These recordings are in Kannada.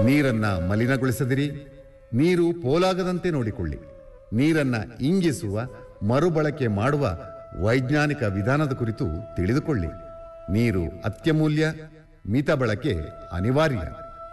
ನೀರನ್ನ ಮಲಿನಗೊಳಿಸದಿರಿ ನೀರು ಪೋಲಾಗದಂತೆ ನೋಡಿಕೊಳ್ಳಿ ನೀರನ್ನ ಇಂಗಿಸುವ ಮರುಬಳಕೆ ಮಾಡುವ ವೈಜ್ಞಾನಿಕ ವಿಧಾನದ ಕುರಿತು ತಿಳಿದುಕೊಳ್ಳಿ ನೀರು ಅತ್ಯಮೂಲ್ಯ ಮಿತ ಬಳಕೆ ಅನಿವಾರ್ಯ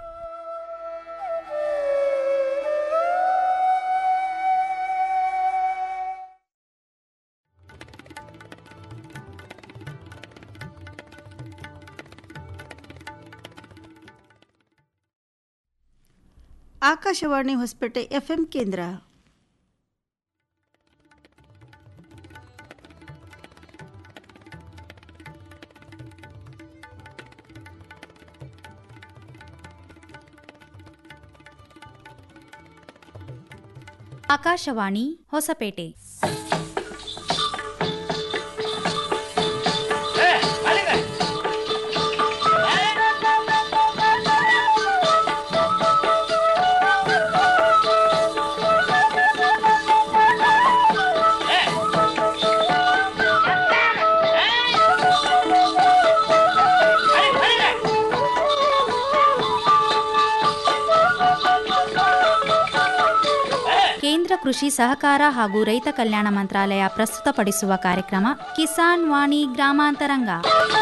ಆಕಾಶವಾಣಿ ಹೊಸಪೇಟೆ ಎಫ್ಎಂ ಕೇಂದ್ರ ಆಕಾಶವಾಣಿ ಹೊಸಪೇಟೆ ಕೇಂದ್ರ ಕೃಷಿ ಸಹಕಾರ ಹಾಗೂ ರೈತ ಕಲ್ಯಾಣ ಮಂತ್ರಾಲಯ ಪ್ರಸ್ತುತಪಡಿಸುವ ಕಾರ್ಯಕ್ರಮ ಕಿಸಾನ್ ವಾಣಿ ಗ್ರಾಮಾಂತರಂಗ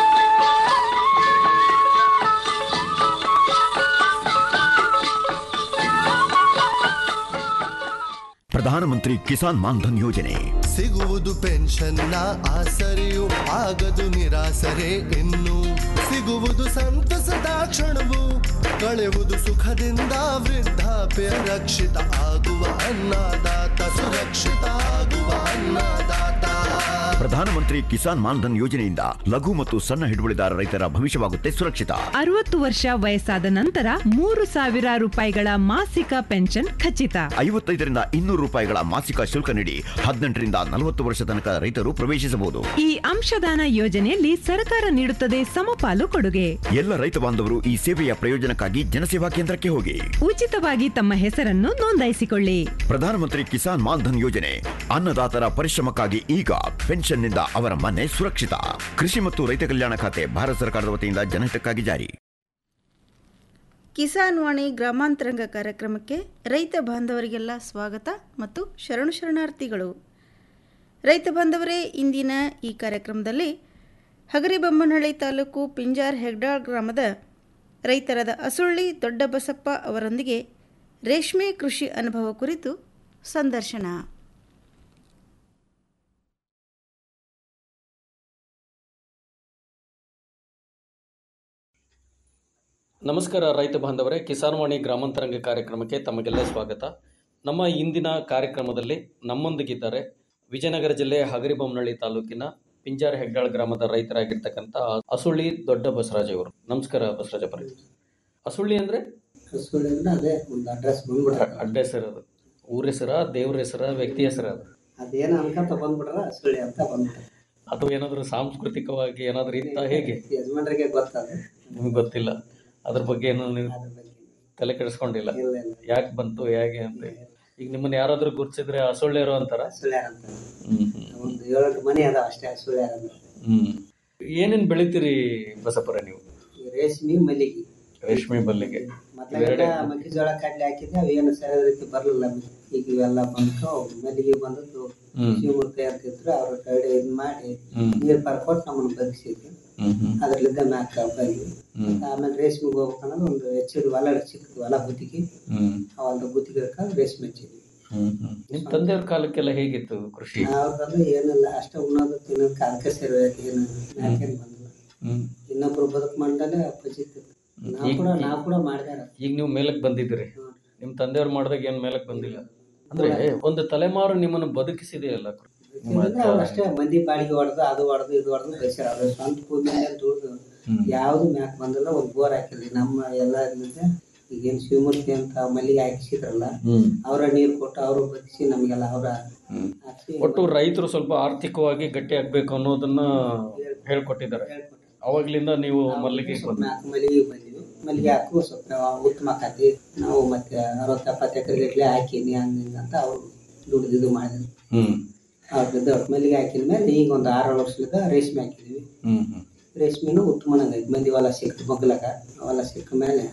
ಪ್ರಧಾನಮಂತ್ರಿ ಕಿಸಾನ್ ಮಾನ್ಧನ್ ಯೋಜನೆ ಸಿಗುವುದು ಪೆನ್ಷನ್ನ ಆಸರೆಯು ಆಗದು ನಿರಾಸರೆ ಇನ್ನು ಸಿಗುವುದು ಸಂತಸದ ಕ್ಷಣವು ಕಳೆವುದು ಸುಖದಿಂದ ವೃದ್ಧಾಪ್ಯ ರಕ್ಷಿತ ಆಗುವ ಅನ್ನದಾತ ಸುರಕ್ಷಿತ ಆಗುವ ಅನ್ನದಾತ ಪ್ರಧಾನಮಂತ್ರಿ ಕಿಸಾನ್ ಮಾನ್ಧನ್ ಯೋಜನೆಯಿಂದ ಲಘು ಮತ್ತು ಸಣ್ಣ ಹಿಡುವಳಿದಾರ ರೈತರ ಭವಿಷ್ಯವಾಗುತ್ತೆ ಸುರಕ್ಷಿತ ಅರವತ್ತು ವರ್ಷ ವಯಸ್ಸಾದ ನಂತರ ಮೂರು ಸಾವಿರ ರೂಪಾಯಿಗಳ ಮಾಸಿಕ ಪೆನ್ಷನ್ ಖಚಿತ ಐವತ್ತೈದರಿಂದ ಇನ್ನೂರು ರೂಪಾಯಿಗಳ ಮಾಸಿಕ ಶುಲ್ಕ ನೀಡಿ ಹದಿನೆಂಟರಿಂದ ನಲವತ್ತು ವರ್ಷ ತನಕ ರೈತರು ಪ್ರವೇಶಿಸಬಹುದು ಈ ಅಂಶದಾನ ಯೋಜನೆಯಲ್ಲಿ ಸರ್ಕಾರ ನೀಡುತ್ತದೆ ಸಮಪಾಲು ಕೊಡುಗೆ ಎಲ್ಲ ರೈತ ಬಾಂಧವರು ಈ ಸೇವೆಯ ಪ್ರಯೋಜನಕ್ಕಾಗಿ ಜನಸೇವಾ ಕೇಂದ್ರಕ್ಕೆ ಹೋಗಿ ಉಚಿತವಾಗಿ ತಮ್ಮ ಹೆಸರನ್ನು ನೋಂದಾಯಿಸಿಕೊಳ್ಳಿ ಪ್ರಧಾನಮಂತ್ರಿ ಕಿಸಾನ್ ಮಾನ್ಧನ್ ಯೋಜನೆ ಅನ್ನದಾತರ ಪರಿಶ್ರಮಕ್ಕಾಗಿ ಈಗ ಪೆನ್ಷನ್ನಿಂದ ಅವರ ಮನೆ ಸುರಕ್ಷಿತ ಕೃಷಿ ಮತ್ತು ರೈತ ಕಲ್ಯಾಣ ಖಾತೆ ಭಾರತ ಸರ್ಕಾರದ ವತಿಯಿಂದ ಜನಹಿತಕ್ಕಾಗಿ ಜಾರಿ ಕಿಸಾನ್ ವಾಣಿ ಗ್ರಾಮಾಂತರಂಗ ಕಾರ್ಯಕ್ರಮಕ್ಕೆ ರೈತ ಬಾಂಧವರಿಗೆಲ್ಲ ಸ್ವಾಗತ ಮತ್ತು ಶರಣು ಶರಣಾರ್ಥಿಗಳು ರೈತ ಬಾಂಧವರೇ ಇಂದಿನ ಈ ಕಾರ್ಯಕ್ರಮದಲ್ಲಿ ಹಗರಿಬೊಮ್ಮನಹಳ್ಳಿ ತಾಲೂಕು ಪಿಂಜಾರ್ ಹೆಗ್ಡಾಳ್ ಗ್ರಾಮದ ರೈತರಾದ ಅಸುಳ್ಳಿ ದೊಡ್ಡಬಸಪ್ಪ ಅವರೊಂದಿಗೆ ರೇಷ್ಮೆ ಕೃಷಿ ಅನುಭವ ಕುರಿತು ಸಂದರ್ಶನ ನಮಸ್ಕಾರ ರೈತ ಬಾಂಧವರೇ ಕಿಸಾನ್ ವಾಣಿ ಗ್ರಾಮಾಂತರಂಗ ಕಾರ್ಯಕ್ರಮಕ್ಕೆ ತಮಗೆಲ್ಲ ಸ್ವಾಗತ ನಮ್ಮ ಇಂದಿನ ಕಾರ್ಯಕ್ರಮದಲ್ಲಿ ನಮ್ಮೊಂದಿಗಿದ್ದಾರೆ ವಿಜಯನಗರ ಜಿಲ್ಲೆ ಹಗರಿಬೊಮ್ಮನಹಳ್ಳಿ ತಾಲೂಕಿನ ಪಿಂಜಾರ ಹೆಗ್ಡಾಳ್ ಗ್ರಾಮದ ರೈತರಾಗಿರ್ತಕ್ಕಂಥ ಅಸುಳ್ಳಿ ದೊಡ್ಡ ಬಸವರಾಜ್ ಅವರು ನಮಸ್ಕಾರ ಬಸವರಾಜ ಪರಿ ಅಸುಳ್ಳಿ ಅಂದ್ರೆ ಸುಳ್ಳಿಂದ ಅದೇ ಒಂದು ಅಡ್ರೆಸ್ ಬಂದ್ಬಿಟ್ರೆ ಅಡ್ಡ ಹೆಸರು ಊರ ಹೆಸರ ದೇವ್ರ ಹೆಸರ ವ್ಯಕ್ತಿ ಹೆಸರ ಅದು ಅದೇನು ಅನ್ಕೊಂತ ಬಂದ್ಬಿಟ್ರ ಸುಳ್ಳಿ ಅಂತ ಬಂದ್ಬಿಟ್ರೆ ಅದು ಏನಾದರೂ ಸಾಂಸ್ಕೃತಿಕವಾಗಿ ಏನಾದರೂ ಇತ್ತ ಹೇಗೆ ಯಜಮಾನ್ರಿಗೆ ಗೊತ್ತದ ನಿಮ್ಗೆ ಗೊತ್ತಿಲ್ಲ ಅದ್ರ ಬಗ್ಗೆ ಏನು ನೀವು ಅದ್ರ ಬಗ್ಗೆ ತಲೆ ಕೆಡಿಸ್ಕೊಂಡಿಲ್ಲ ಇಲ್ಲ ಇಲ್ಲ ಯಾಕೆ ಬಂತು ಹೇಗೆ ಅಂತ ಈಗ ನಿಮ್ಮನ್ನ ಯಾರಾದ್ರೂ ಗುರ್ತಿಸಿದ್ರೆ ಅಸುಳ್ಳಿರೋ ಅಂತಾರ ಸುಳ್ಳ್ಯಾರ ಅಂತ ಹ್ಮ್ ಹ್ಮ್ ಒಂದು ಏಳೆಂಟು ಮನೆ ಅದಾವ ಅಷ್ಟೇ ಸುಳ್ಳ್ಯಾರ ಅಂದ್ರೆ ಹ್ಮ್ ಏನೇನ್ ಬೆಳಿತೀರಿ ಬಸಪ್ಪರ ನೀವು ಈ ರೇಷ್ಮೆ ಮಲ್ಲಿಗೆ ರೇಷ್ಮೆ ಬಲ್ಲಿಗೆ ಮೊದಲ ಮೆಕ್ಕೆಜೋಳ ಕಡ್ಲೆ ಹಾಕಿದ್ರೆ ಅವೇನು ಸರಿಯಾದ ರೀತಿ ಬರಲಿಲ್ಲ ಈಗ ಇವೆಲ್ಲ ಬಂದು ಮಲ್ಲಿಗೆ ಬಂದದ್ದು ಹ್ಮ್ ಶಿವಮೂರ್ತಿ ಇರ್ತಿದ್ರು ಅವ್ರ ಕಡೆ ಇದು ಮಾಡಿ ಹ್ಮ್ ನೀರು ಬರ್ಕೊಟ್ಟು ನಮ್ಮನ್ನು ಬದುಕಿಸಿದ್ರು ಹ್ಮ್ ಹ್ಮ್ ಅದ್ರಲ್ಲಿದ್ದ ಮ್ಯಾಕ ಬಂದ್ವಿ ಹ್ಮ್. ಆಮೇಲೆ ರೇಷ್ಮೆಗೆ ಹೋಗ್ಬೇಕನ್ನೋದು ಒಂದು ಹೆಚ್ಚಿದ ಹೊಲ ಸಿಕ್ಕಿದ್ವು ಹೊಲ ಗುತ್ತಿಗೆ ಹ್ಮ್ ಆ ಒಂದು ಗುತ್ತಿಗೆ ಹಿಡ್ಕೊಂಡು ರೇಷ್ಮೆ ಹಚ್ಚಿದ್ವಿ ಹ್ಮ್ ಹ್ಮ್ ನಿಮ್ ತಂದೆಯವ್ರ ಕಾಲಕ್ಕೆಲ್ಲ ಹೇಗಿತ್ತು ಕೃಷಿ ಅವ್ರದ್ದು ಏನಿಲ್ಲ ಅಷ್ಟೇ ಉಣ್ಣೋದು ತಿನ್ನೋದಕ್ಕೆ ಅದಕ್ಕೆ ಸೇರ್ಬೇಕು ಏನು ಯಾಕೇನು ಬಂದಿಲ್ಲ ಹ್ಮ್ ಇನ್ನೊಬ್ರು ಬದುಕು ಮಾಡಲೇ ಪಜಿತ್ತು ನಾವು ಕೂಡ ನಾವು ಕೂಡ ಮಾಡಿದಾರ ಈಗ ನೀವು ಮೇಲಕ್ ಬಂದಿದ್ದೀರಿ ನಿಮ್ ತಂದೆಯವ್ರು ಮಾಡಿದಾಗ ಏನ್ ಮೇಲಕ್ ಬಂದಿಲ್ಲ ಅಂದ್ರೆ ಒಂದು ತಲೆಮಾರು ನಿಮ್ಮನ್ನು ಬದುಕಿಸಿದೆಯಲ್ಲ ಅವ್ರು ಅಷ್ಟೇ ಮಂದಿ ಬಾಡಿಗೆ ಹೊಡೆದು ಅದು ಹೊಡೆದು ಇದು ಹೊಡೆದು ಬಯಸ್ಯಾರ ಅವ್ರು ಸ್ವಂತ ಕೂದಲ ದುಡ್ದು ಯಾವುದು ಮ್ಯಾಕ್ ಬಂದಿಲ್ಲ ಒಂದು ಬೋರ್ ಹಾಕಿದ್ವಿ ನಮ್ಮ ಎಲ್ಲ ಇದ್ದಿದ್ದೆ ಈಗೇನು ಶಿವಮೂರ್ತಿ ಅಂತ ಮಲ್ಲಿಗೆ ಹಾಕಿಸಿದ್ರಲ್ಲ ಹ್ಮ್ ಅವರ ನೀರು ಕೊಟ್ಟು ಅವರು ಬದುಕಿಸಿ ನಮಗೆಲ್ಲ ಅವರ ಹ್ಮ್. ಹಾಕಿ ಒಟ್ಟು ರೈತರು ಸ್ವಲ್ಪ ಆರ್ಥಿಕವಾಗಿ ಗಟ್ಟಿ ಆಗ್ಬೇಕು ಅನ್ನೋದನ್ನ ಹೇಳ್ಕೊಟ್ಟಿದ್ದಾರೆ ಅವಾಗ್ಲಿಂದ ನೀವು ಮಲ್ಲಿಗೆ ಸ್ವಲ್ಪ ನಾಲ್ಕು ಮಲ್ಲಿಗೆ ಬಂದಿವಿ ಮಲ್ಲಿಗೆ ಹಾಕು ಸ್ವಲ್ಪ ಉತ್ತಮ ಆಕತಿ ನಾವು ಮತ್ತೆ ಅರವತ್ತು ಎಪ್ಪತ್ತು ಎಕರೆ ಗಟ್ಲೆ ಹಾಕೀನಿ ಹಂಗ ಅಂತ ಅವ್ರು ದುಡ್ದು ಇದು ಮಾಡಿದ್ರು ಹ್ಮ್ ಅವ್ರದ್ದು ಮಲ್ಲಿಗೆ ಹಾಕಿದ ಮೇಲೆ ಈಗ ಒಂದು ಆರು ವರ್ಷದಿಂದ ರೇಷ್ಮೆ ಹಾಕಿದ್ವಿ ಹ್ಮ್ ಹ್ಮ್ ರೇಷ್ಮೆನೂ ಉತ್ತಮನಾಗೈತೆ ಮಂದಿ ಹೊಲ ಸಿಕ್ತು ಮಗ್ಲಾಗ ಹೊಲ ಸಿಕ್ಕ ಮೇಲೆ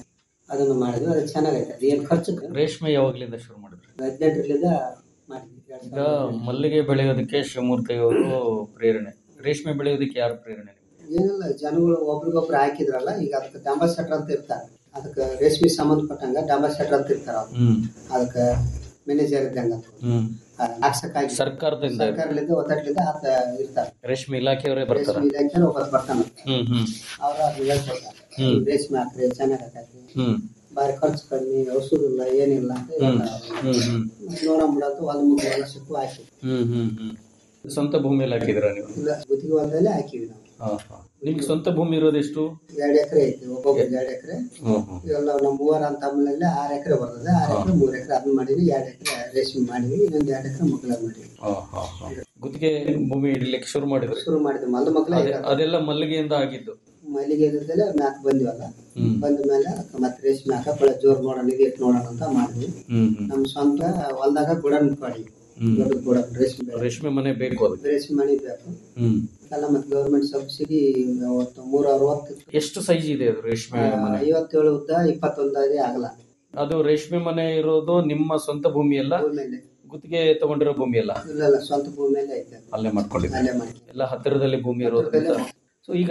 ಅದನ್ನು ಮಾಡಿದ್ವಿ ಅದು ಚೆನ್ನಾಗೈತೆ ಅದು ಏನು ಖರ್ಚು ರೇಷ್ಮೆ ಯಾವಾಗ್ಲಿಂದ ಶುರು ಮಾಡಿದ್ರಿ ಹದಿನೆಂಟರಿಂದ ಮಾಡಿದ್ವಿ ಎರಡ್ ಈಗ ಸಾವಿರದ ಮಲ್ಲಿಗೆ ಬೆಳೆಯೋದಕ್ಕೆ ಶಿವಮೂರ್ತಿ ಅವರು ಪ್ರೇರಣೆ ರೇಷ್ಮೆ ಬೆಳೆಯೋದಕ್ಕೆ ಯಾರು ಪ್ರೇರಣೆ ನಿಮ್ಗೆ? ಏನಿಲ್ಲ ಜನಗಳು ಒಬ್ರಿಗೊಬ್ರು ಹಾಕಿದ್ರಲ್ಲ ಈಗ ಅದಕ್ಕೆ ಡಾಂಬಾ ಸೆಟ್ರ್ ಅಂತ ಇರ್ತಾರೆ ಅದಕ್ಕೆ ರೇಷ್ಮೆ ಸಂಬಂಧಪಟ್ಟಂಗ ಡಾಂಬಾ ಸೆಟ್ರ್ ಅಂತ ಇರ್ತಾರ ಅವ್ರು ಹ್ಮ್ ಅದಕ್ಕೆ ಮ್ಯಾನೇಜರ್ ಇದ್ದಂಗ ಹ್ಮ್ ಹಾಕ್ಸಕ್ಕಾಗಿ ಸರ್ಕಾರದಿಂದ ಸರ್ಕಾರದಿಂದ ಒತ್ತಡದಿಂದ ಆತ ಇರ್ತಾರೆ ರೇಷ್ಮೆ ಇಲಾಖೆಯವರೇ ಬರ್ತಾರ ರೇಷ್ಮೆ ಇಲಾಖೆ ಒಬ್ಬರು ಬರ್ತಾನೆ ಹ್ಮ್ ಹ್ಮ್ ಅವ್ರ ಅದನ್ನ ಹೇಳ್ಕೊಡ್ತಾರೆ ಹ್ಮ್. ರೇಷ್ಮೆ ಹಾಕ್ರಿ ಚೆನ್ನಾಗಿ ಹಾಕಿ ಹ್ಮ್ ಬಾರಿ ಖರ್ಚು ಕಮ್ಮಿ ಔಷಧ ಇಲ್ಲ ಏನಿಲ್ಲ ಅಂತ ಹ್ಮ್ ಹೇಳ್ತಾರೆ ಅವ್ರು. ಹ್ಮ್ ಹ್ಮ್ ನೋಡಂಬಿಡತ್ತು ಒಂದು ಮೂರು ವರ್ಷಕ್ಕೂ ಹಾಕಿ ಹ್ಮ್ ಹ್ಮ್ ಹ್ಮ್ ಸ್ವಂತ ಭೂಮಿಯಲ್ಲಿ ಹಾಕಿದಿರ ನೀವು ಇಲ್ಲ ಗುತ್ತಿಗೆ ಹೊಲದಲ್ಲೇ ಹಾಕಿವಿ ನಾವು ಹಾ ಹಾ ನಿಮ್ಗೆ ಸ್ವಂತ ಭೂಮಿ ಇರೋದೆಷ್ಟು ಎರಡು ಎಕರೆ ಐತಿ ಒಬ್ಬೊಬ್ರಿಗೆ ಎರಡು ಎಕರೆ ಹ್ಮ್ ಹ್ಮ್ ಇವೆಲ್ಲ ನಮ್ಮ ಮೂವರ ಅಂತ ತಮ್ಮನಲ್ಲಿ ಆರು ಎಕರೆ ಬರ್ತದೆ ಆರು ಎಕರೆ ಮೂರು ಎಕರೆ ಅದನ್ನ ಮಾಡಿದ್ವಿ ಎರಡು ಎಕರೆ ರೇಷ್ಮೆ ಮಾಡಿದ್ವಿ ಇನ್ನೊಂದು ಎರಡು ಎಕರೆ ಮಕ್ಕಳ ಮಾಡಿದ್ವಿ ಹಾ ಹಾ ಹಾ ಗುತ್ತಿಗೆ ಭೂಮಿ ಇಡ್ಲಿಕ್ಕೆ ಶುರು ಮಾಡಿದ್ರಿ ಶುರು ಮಾಡಿದ್ವಿ ಮಲ್ಲು ಮಕ್ಕಳ ಅದೆ- ಅದೆಲ್ಲ ಮಲ್ಲಿಗೆಯಿಂದ ಆಗಿದ್ದು ಮಲ್ಲಿಗೆ ಇದ್ದಲ್ಲೇ ಮ್ಯಾಕ್ ಬಂದಿವಲ್ಲ ಹ್ಮ್ ಬಂದ ಮೇಲೆ ಅದಕ್ಕೆ ಮತ್ತೆ ರೇಷ್ಮೆ ಹಾಕ ಒಳ್ಳೆ ಜೋರ್ ನೋಡೋಣ ಇದು ಇಟ್ಟು ನೋಡೋಣ ಅಂತ ಮಾಡಿದ್ವಿ ಹ್ಮ್ ಹ್ಮ್ ನಮ್ಮ ಸ್ವಂತ ಹೊಲ್ದಾಗ ಗುಡನ್ ಮಾಡಿ ಹ್ಮ್. ದೊಡ್ಡ ಗುಡನ್ ರೇಷ್ಮೆ ಬೆಳೆ. ರೇಷ್ಮೆ ಮನೆ ಬೇಕು ಅದಕ್ಕೆ ರೇಷ್ಮೆ ಮನೆ ಬೇಕು ಹ್ಮ್ ಎಲ್ಲ ಮತ್ತೆ ಗೌರ್ಮೆಂಟ್ ಸಬ್ಸಿಡಿ ಅವತ್ತು ಮೂರ ಅರವತ್ತು ಎಷ್ಟು ಸೈಜ್ ಇದೆ ಅದು ರೇಷ್ಮೆ ಮನೆ ಐವತ್ತೇಳು ಉದ್ದ ಇಪ್ಪತ್ತೊಂದು ಅದೇ ಆಗಲ್ಲ ಅದು ರೇಷ್ಮೆ ಮನೆ ಇರೋದು ನಿಮ್ಮ ಸ್ವಂತ ಭೂಮಿ ಅಲ್ಲ ಭೂಮಿಯಲ್ಲಿ ಗುತ್ತಿಗೆ ತಗೊಂಡಿರೋ ಭೂಮಿ ಅಲ್ಲ ಇಲ್ಲ ಇಲ್ಲ ಸ್ವಂತ ಭೂಮಿಯಲ್ಲೇ ಐತೆ ಅಲ್ಲೇ ಮಾಡ್ಕೊಂಡಿದ್ದೀವಿ ಅಲ್ಲೇ ಮಾಡಿ ಎಲ್ಲ ಹತ್ತಿರದಲ್ಲಿ ಭೂಮಿ ಇರೋದ್ರಿಂದ ಸೊ ಈಗ